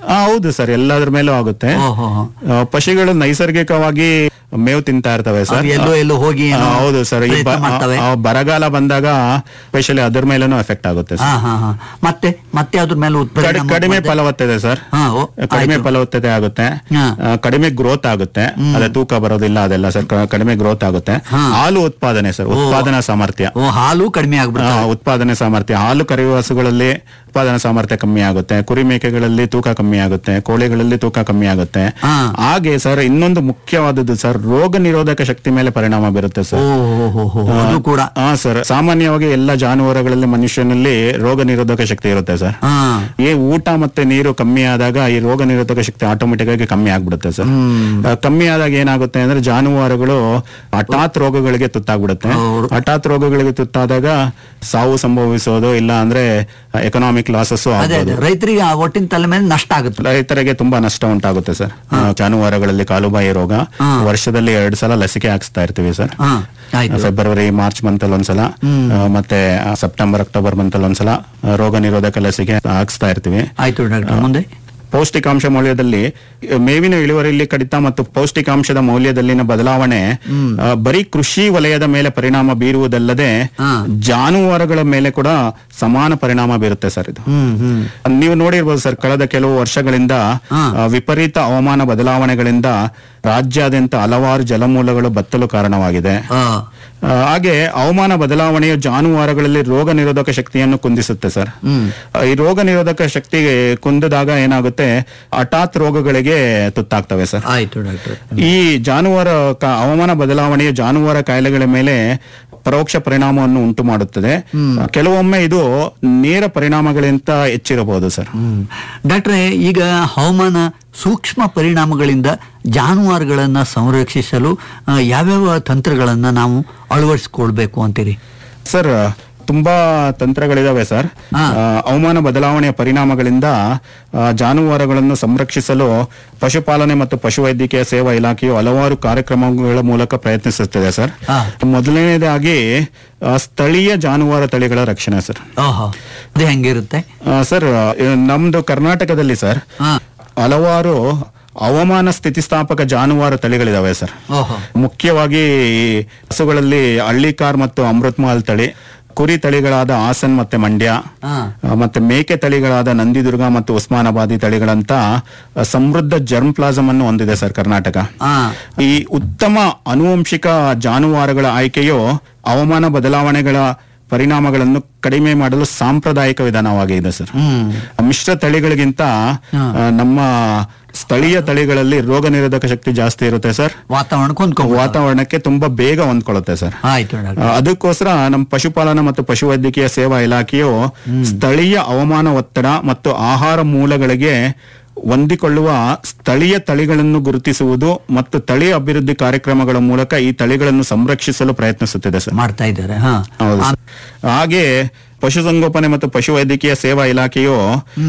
ಆ, ಹೌದು ಸರ್ ಎಲ್ಲದ್ರ ಮೇಲೂ ಆಗುತ್ತೆ ಓಹೋ ಆ, ಪಶುಗಳು ನೈಸರ್ಗಿಕವಾಗಿ ಮೇವು ತಿಂತಾ ಇರ್ತವೆ ಸರ್ ಅವು ಎಲ್ಲೋ ಎಲ್ಲೋ ಹೋಗಿ ಆ, ಏನೋ ಹೌದು ಸರ್ ಈ ಪ್ರಯತ್ನ ಬ- ಮಾಡ್ತವೆ. ಆ, ಬರಗಾಲ ಬಂದಾಗ ಸ್ಪೆಷಲಿ ಅದ್ರ ಮೇಲೂ ಎಫೆಕ್ಟ್ ಆಗುತ್ತೆ ಹಾ ಸರ್ ಹಾ ಹಾ ಮತ್ತೆ ಮತ್ತೆ ಅದ್ರ ಮೇಲೆ ಕಡಿ- ಉತ್ಪನ್ನ ಕಡಿಮೆ ಫಲವತ್ತತೆ ಸರ್ ಹಾ ಓ, ಕಡಿಮೆ ಆಯ್ತು. ಫಲವತ್ತತೆ ಆಗುತ್ತೆ ಹಾ. ಆ, ಕಡಿಮೆ ಗ್ರೋತ್ ಆಗುತ್ತೆ ಅದೇ ತೂಕ ಬರೋದಿಲ್ಲ ಅದೆಲ್ಲ ಸರ್ ಕ- ಕಡಿಮೆ ಗ್ರೋತ್ ಆಗುತ್ತೆ ಹಾ. ಹಾಲು ಉತ್ಪಾದನೆ ಸರ್ ಉತ್ಪಾದನಾ ಸಾಮರ್ಥ್ಯ ಓ ಹಾಲು ಕಡಿಮೆ ಆ, ಆಗ್ಬಿಡುತ್ತೆ ಉತ್ಪಾದನೆ ಸಾಮರ್ಥ್ಯ ಹಾಲು ಕರೆಯುವ ಹಸುಗಳಲ್ಲಿ ಉತ್ಪಾದನಾ ಸಾಮರ್ಥ್ಯ ಕಮ್ಮಿ ಆಗುತ್ತೆ ಕುರಿ ಮೇಕೆಗಳಲ್ಲಿ ತೂಕ ಕಮ್ಮಿ ಆಗುತ್ತೆ ಕೋಳಿಗಳಲ್ಲಿ ತೂಕ ಕಮ್ಮಿ ಆಗುತ್ತೆ ಹಾ. ಹಾಗೆ ಸರ್ ಇನ್ನೊಂದು ಮುಖ್ಯವಾದದ್ದು ಸರ್ ರೋಗ ನಿರೋಧಕ ಶಕ್ತಿ ಮೇಲೆ ಪರಿಣಾಮ ಬೀರುತ್ತೆ ಓ ಸರ್ ಹೋ, ಹೋ, ಹೋ, ಅದು ಕೂಡ ಹಾ ಸರ್ ಸಾಮಾನ್ಯವಾಗಿ ಎಲ್ಲ ಜಾನುವಾರುಗಳಲ್ಲಿ ಮನುಷ್ಯನಲ್ಲಿ ರೋಗ ನಿರೋಧಕ ಶಕ್ತಿ ಇರುತ್ತೆ ಸರ್ ಹಾ ಈ ಊಟ ಮತ್ತೆ ನೀರು ಕಮ್ಮಿ ಆದಾಗ ಈ ರೋಗ ನಿರೋಧಕ ಶಕ್ತಿ ಆಟೋಮೆಟಿಕ್ ಆಗಿ ಕಮ್ಮಿ ಆಗ್ಬಿಡುತ್ತೆ ಸರ್ ಆ, ಕಮ್ಮಿ ಆದಾಗ ಏನಾಗುತ್ತೆ ಅಂದ್ರೆ ಜಾನುವಾರುಗಳು ಹಠಾತ್ ರೋಗಗಳಿಗೆ ತುತ್ತಾಗ್ಬಿಡುತ್ತೆ ಹೌದು. ಹಠಾತ್ ರೋಗಗಳಿಗೆ ತುತ್ತಾದಾಗ ಸಾವು ಸಂಭವಿಸೋದು ಇಲ್ಲ ಅಂದ್ರೆ ಎಕನಾಮಿಕ್ ಲಾಸಸ್ ಅದೇ ಅದೇ ರೈತರಿಗೆ ಆ ಒಟ್ಟಿನ ತಲೆ ಮೇಲೆ ನಷ್ಟ ಆಗುತ್ತೆ ರೈತರಿಗೆ ತುಂಬಾ ನಷ್ಟ ಉಂಟಾಗುತ್ತೆ ಸರ್ ಆ, ಜಾನುವಾರುಗಳಲ್ಲಿ ಕಾಲುಬಾಯಿ ರೋಗ ಹಾ. ವರ್ಷದಲ್ಲಿ ಎರಡು ಸಲ ಲಸಿಕೆ ಹಾಕ್ಸ್ತಾ ಇರ್ತೀವಿ ಸರ್ ಹಾ ಆಯ್ತು ಫೆಬ್ರವರಿ ಮಾರ್ಚ್ ಮಂತ್ ಅಲ್ಲಿ ಒಂದ್ಸಲ ಆ, ಮತ್ತೆ ಆ, ಸೆಪ್ಟೆಂಬರ್ ಅಕ್ಟೋಬರ್ ಮಂತ್ ಅಲ್ಲಿ ಒಂದ್ಸಲ ಆ, ರೋಗ ನಿರೋಧಕ ಲಸಿಕೆ ಹಾಕ್ಸ್ತಾ ಇರ್ತೀವಿ ಆಯ್ತು ಡಾಕ್ಟರ್ ಮುಂದೆ ಪೌಷ್ಟಿಕಾಂಶ ಮೌಲ್ಯದಲ್ಲಿ ಆ, ಮೇವಿನ ಇಳುವರಿಯಲ್ಲಿ ಕಡಿತ ಮತ್ತು ಪೌಷ್ಟಿಕಾಂಶದ ಮೌಲ್ಯದಲ್ಲಿನ ಬದಲಾವಣೆ ಆ, ಬರೀ ಕೃಷಿ ವಲಯದ ಮೇಲೆ ಪರಿಣಾಮ ಬೀರುವುದಲ್ಲದೆ ಹಾ. ಜಾನುವಾರುಗಳ ಮೇಲೆ ಕೂಡ ಸಮಾನ ಪರಿಣಾಮ ಬೀರುತ್ತೆ ಸರ್ ಇದು ಹ್ಮ್ ಹ್ಮ್ ನೀವು ನೋಡಿರ್ಬೋದು ಸರ್ ಕಳೆದ ಕೆಲವು ವರ್ಷಗಳಿಂದ ಹಾ. ಆ, ವಿಪರೀತ ಹವಾಮಾನ ಬದಲಾವಣೆಗಳಿಂದ ರಾಜ್ಯಾದ್ಯಂತ ಹಲವಾರು ಜಲಮೂಲಗಳು ಬತ್ತಲು ಕಾರಣವಾಗಿದೆ ಆ, ಆ, ಹಾಗೆ ಹವಾಮಾನ ಬದಲಾವಣೆಯು ಜಾನುವಾರುಗಳಲ್ಲಿ ರೋಗ ನಿರೋಧಕ ಶಕ್ತಿಯನ್ನು ಕುಂದಿಸುತ್ತೆ ಸರ್ ಹ್ಮ್ ಆ, ಈ ರೋಗ ನಿರೋಧಕ ಶಕ್ತಿ ಕುಂದಿದಾಗ ಏನಾಗುತ್ತೆ ಹಠಾತ್ ರೋಗಗಳಿಗೆ ತುತ್ತಾಗ್ತವೆ ಸರ್ ಆಯ್ತು ಡಾಕ್ಟರ್ ಈ ಜಾನುವಾರು ಕ- ಹವಾಮಾನ ಬದಲಾವಣೆಯ ಜಾನುವಾರು ಕಾಯಿಲೆಗಳ ಮೇಲೆ ಪರೋಕ್ಷ ಪರಿಣಾಮವನ್ನು ಉಂಟು ಮಾಡುತ್ತದೆ ಕೆಲವೊಮ್ಮೆ ಇದು ನೇರ ಪರಿಣಾಮಗಳಿಂತ ಹೆಚ್ಚಿರಬಹುದು ಸರ್ ಹ್ಮ್ ಡಾಕ್ಟ್ರೆ ಈಗ ಹವಾಮಾನ ಸೂಕ್ಷ್ಮ ಪರಿಣಾಮಗಳಿಂದ ಜಾನುವಾರುಗಳನ್ನ ಸಂರಕ್ಷಿಸಲು ಆ, ಯಾವ್ಯಾವ ತಂತ್ರಗಳನ್ನ ನಾವು ಅಳವಡಿಸ್ಕೊಳ್ಬೇಕು ಅಂತೀರಿ ಸರ್ ತುಂಬಾ ತಂತ್ರಗಳಿದಾವೆ ಸರ್ ಹಾ. ಆ, ಹವಾಮಾನ ಬದಲಾವಣೆಯ ಪರಿಣಾಮಗಳಿಂದ ಆ, ಜಾನುವಾರುಗಳನ್ನು ಸಂರಕ್ಷಿಸಲು ಪಶುಪಾಲನೆ ಮತ್ತು ಪಶುವೈದ್ಯಕೀಯ ಸೇವಾ ಇಲಾಖೆಯು ಹಲವಾರು ಕಾರ್ಯಕ್ರಮಗಳ ಮೂಲಕ ಪ್ರಯತ್ನಿಸುತ್ತಿದೆ ಸರ್ ಹಾ. ಮೊದಲನೇದಾಗಿ ಆ, ಸ್ಥಳೀಯ ಜಾನುವಾರು ತಳಿಗಳ ರಕ್ಷಣೆ ಸರ್ ಓಹೋ ಅದು ಹೆಂಗಿರುತ್ತೆ ಆ, ಸರ್ ಆ, ನಮ್ದು ಕರ್ನಾಟಕದಲ್ಲಿ ಸರ್ ಹಾ ಹಲವಾರು ಹವಾಮಾನ ಸ್ಥಿತಿಸ್ಥಾಪಕ ಜಾನುವಾರು ತಳಿಗಳಿದಾವೆ ಸರ್ ಓಹೋ ಮುಖ್ಯವಾಗಿ ಈ ಹಸುಗಳಲ್ಲಿ ಹಳ್ಳಿಕಾರ್ ಮತ್ತು ಅಮೃತ್ಮಹಲ್ ತಳಿ ಕುರಿ ತಳಿಗಳಾದ ಹಾಸನ್ ಮತ್ತೆ ಮಂಡ್ಯ ಹಾ ಆ, ಮತ್ತೆ ಮೇಕೆ ತಳಿಗಳಾದ ನಂದಿದುರ್ಗ ಮತ್ತು ಉಸ್ಮಾನಾಬಾದಿ ತಳಿಗಳಂತ ಆ, ಸಮೃದ್ಧ ಜರ್ಮ್ ಪ್ಲಾಸಮ್ ಅನ್ನು ಹೊಂದಿದೆ ಸರ್ ಕರ್ನಾಟಕ ಹಾ ಈ ಉತ್ತಮ ಆನುವಂಶಿಕ ಜಾನುವಾರುಗಳ ಆಯ್ಕೆಯು ಹವಾಮಾನ ಬದಲಾವಣೆಗಳ ಪರಿಣಾಮಗಳನ್ನು ಕಡಿಮೆ ಮಾಡಲು ಸಾಂಪ್ರದಾಯಿಕ ವಿಧಾನವಾಗಿದೆ ಸರ್ ಹ್ಮ್ ಮಿಶ್ರ ತಳಿಗಳಿಗಿಂತ ಹಾ. ಆ, ನಮ್ಮ ಸ್ಥಳೀಯ ತಳಿಗಳಲ್ಲಿ ರೋಗ ನಿರೋಧಕ ಶಕ್ತಿ ಜಾಸ್ತಿ ಇರುತ್ತೆ ಸರ್ ವಾತಾವರಣಕ್ಕೆ ಹೊಂದ್ಕೊಂಡ್ಬಿಡ್ತಾವೆ. ವಾತಾವರಣಕ್ಕೆ ತುಂಬಾ ಬೇಗ ಹೊಂದ್ಕೊಳ್ಳುತ್ತೆ ಸರ್ ಆಯ್ತು ಡಾಕ್ಟರ್ ಆ, ಅದಕ್ಕೋಸ್ಕರ ನಮ್ಮ ಪಶುಪಾಲನಾ ಮತ್ತು ಪಶುವೈದ್ಯಕೀಯ ಸೇವಾ ಇಲಾಖೆಯು ಸ್ಥಳೀಯ ಹವಾಮಾನ ಒತ್ತಡ ಮತ್ತು ಆಹಾರ ಮೂಲಗಳಿಗೆ ಹೊಂದಿಕೊಳ್ಳುವ ಸ್ಥಳೀಯ ತಳಿಗಳನ್ನು ಗುರುತಿಸುವುದು ಮತ್ತು ತಳಿ ಅಭಿವೃದ್ಧಿ ಕಾರ್ಯಕ್ರಮಗಳ ಮೂಲಕ ಈ ತಳಿಗಳನ್ನು ಸಂರಕ್ಷಿಸಲು ಪ್ರಯತ್ನಿಸುತ್ತಿದೆ ಸರ್ ಮಾಡ್ತಾ ಇದ್ದಾರೆ ಹಾ ಹೌದು ಸರ್. ಹಾಗೆ ಪಶುಸಂಗೋಪನೆ ಮತ್ತು ಪಶುವೈದ್ಯಕೀಯ ಸೇವಾ ಇಲಾಖೆಯು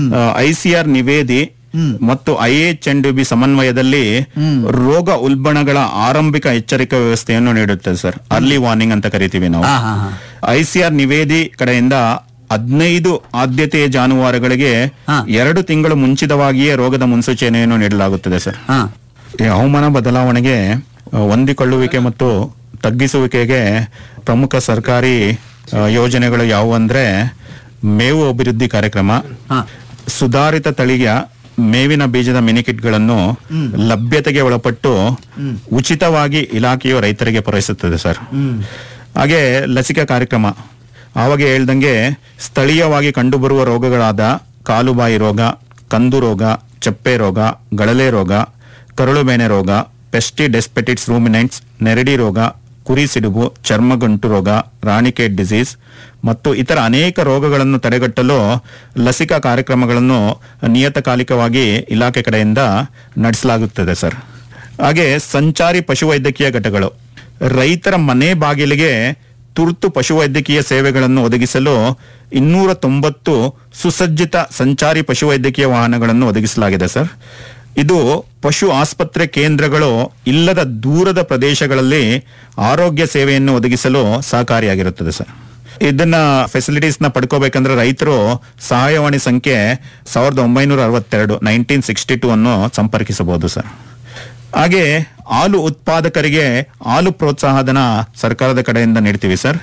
ಐಸಿಆರ್ ನಿವೇದಿ ಮತ್ತು ಐಎಚ್ ಅಂಡ್ ಬಿ ಸಮನ್ವಯದಲ್ಲಿ ರೋಗ ಉಲ್ಬಣಗಳ ಆರಂಭಿಕ ಎಚ್ಚರಿಕಾ ವ್ಯವಸ್ಥೆಯನ್ನು ನೀಡುತ್ತದೆ ಸರ್ ಅರ್ಲಿ ವಾರ್ನಿಂಗ್ ಅಂತ ಕರಿತೀವಿ ನಾವು ಹಾ ಹಾ ಹಾ ಐಸಿಆರ್ ನಿವೇದಿ ಕಡೆಯಿಂದ ಹದಿನೈದು ಆದ್ಯತೆಯ ಜಾನುವಾರುಗಳಿಗೆ ಹಾ. ಎರಡು ತಿಂಗಳು ಮುಂಚಿತವಾಗಿಯೇ ರೋಗದ ಮುನ್ಸೂಚನೆಯನ್ನು ನೀಡಲಾಗುತ್ತದೆ ಸರ್ ಹಾ ಈ ಹವಾಮಾನ ಬದಲಾವಣೆಗೆ ಆ, ಹೊಂದಿಕೊಳ್ಳುವಿಕೆ ಮತ್ತು ತಗ್ಗಿಸುವಿಕೆಗೆ ಪ್ರಮುಖ ಸರ್ಕಾರಿ ಆ, ಯೋಜನೆಗಳು ಯಾವುವು ಅಂದ್ರೆ ಮೇವು ಅಭಿವೃದ್ಧಿ ಕಾರ್ಯಕ್ರಮ ಹಾ ಸುಧಾರಿತ ತಳಿಯ ಮೇವಿನ ಬೀಜದ ಮಿನಿಕಿಟ್ಗಳನ್ನು ಲಭ್ಯತೆಗೆ ಒಳಪಟ್ಟು ಉಚಿತವಾಗಿ ಇಲಾಖೆಯು ರೈತರಿಗೆ ಪೂರೈಸುತ್ತದೆ ಸರ್ ಹಾಗೆ ಲಸಿಕಾ ಕಾರ್ಯಕ್ರಮ ಆವಾಗ ಹೇಳ್ದಂಗೆ ಸ್ಥಳೀಯವಾಗಿ ಕಂಡುಬರುವ ರೋಗಗಳಾದ ಕಾಲುಬಾಯಿ ರೋಗ ಕಂದು ರೋಗ ಚಪ್ಪೆ ರೋಗ ಗಳಲೆ ರೋಗ ಕರಳುಬೇನೆ ರೋಗ ಪೆಸ್ಟಿ ಡೆಸ್ಪೆಟಿಟ್ಸ್ ರೂಮಿನೆಂಟ್ಸ್ ನೆರಡಿ ರೋಗ ಕುರಿ ಸಿಡುಬು ಚರ್ಮಗಂಟು ರೋಗ ರಾಣಿಕೇಟ್ ಡಿಸೀಸ್ ಮತ್ತು ಇತರ ಅನೇಕ ರೋಗಗಳನ್ನು ತಡೆಗಟ್ಟಲು ಲಸಿಕಾ ಕಾರ್ಯಕ್ರಮಗಳನ್ನು ನಿಯತಕಾಲಿಕವಾಗಿ ಇಲಾಖೆ ಕಡೆಯಿಂದ ನಡೆಸಲಾಗುತ್ತದೆ ಸರ್ ಹಾಗೆ ಸಂಚಾರಿ ಪಶುವೈದ್ಯಕೀಯ ಘಟಕಗಳು ರೈತರ ಮನೆ ಬಾಗಿಲಿಗೆ ತುರ್ತು ಪಶುವೈದ್ಯಕೀಯ ಸೇವೆಗಳನ್ನು ಒದಗಿಸಲು ಇನ್ನೂರ ತೊಂಬತ್ತು ಸುಸಜ್ಜಿತ ಸಂಚಾರಿ ಪಶುವೈದ್ಯಕೀಯ ವಾಹನಗಳನ್ನು ಒದಗಿಸಲಾಗಿದೆ ಸರ್ ಇದು ಪಶು ಆಸ್ಪತ್ರೆ ಕೇಂದ್ರಗಳು ಇಲ್ಲದ ದೂರದ ಪ್ರದೇಶಗಳಲ್ಲಿ ಆರೋಗ್ಯ ಸೇವೆಯನ್ನು ಒದಗಿಸಲು ಸಹಕಾರಿಯಾಗಿರುತ್ತದೆ ಸರ್ ಇದನ್ನ ಫೆಸಿಲಿಟೀಸ್ ನ ಪಡ್ಕೋಬೇಕಂದ್ರೆ ರೈತರು ಸಹಾಯವಾಣಿ ಸಂಖ್ಯೆ ಸಾವಿರದ ಒಂಬೈನೂರ ಅರವತ್ತೆರಡು ನೈನ್ಟೀನ್ ಸಿಕ್ಸ್ಟಿ ಟೂ ಅನ್ನು ಸಂಪರ್ಕಿಸಬಹುದು ಸರ್ ಹಾಗೆ ಹಾಲು ಉತ್ಪಾದಕರಿಗೆ ಹಾಲು ಪ್ರೋತ್ಸಾಹಧನ ಸರ್ಕಾರದ ಕಡೆಯಿಂದ ನೀಡ್ತೀವಿ ಸರ್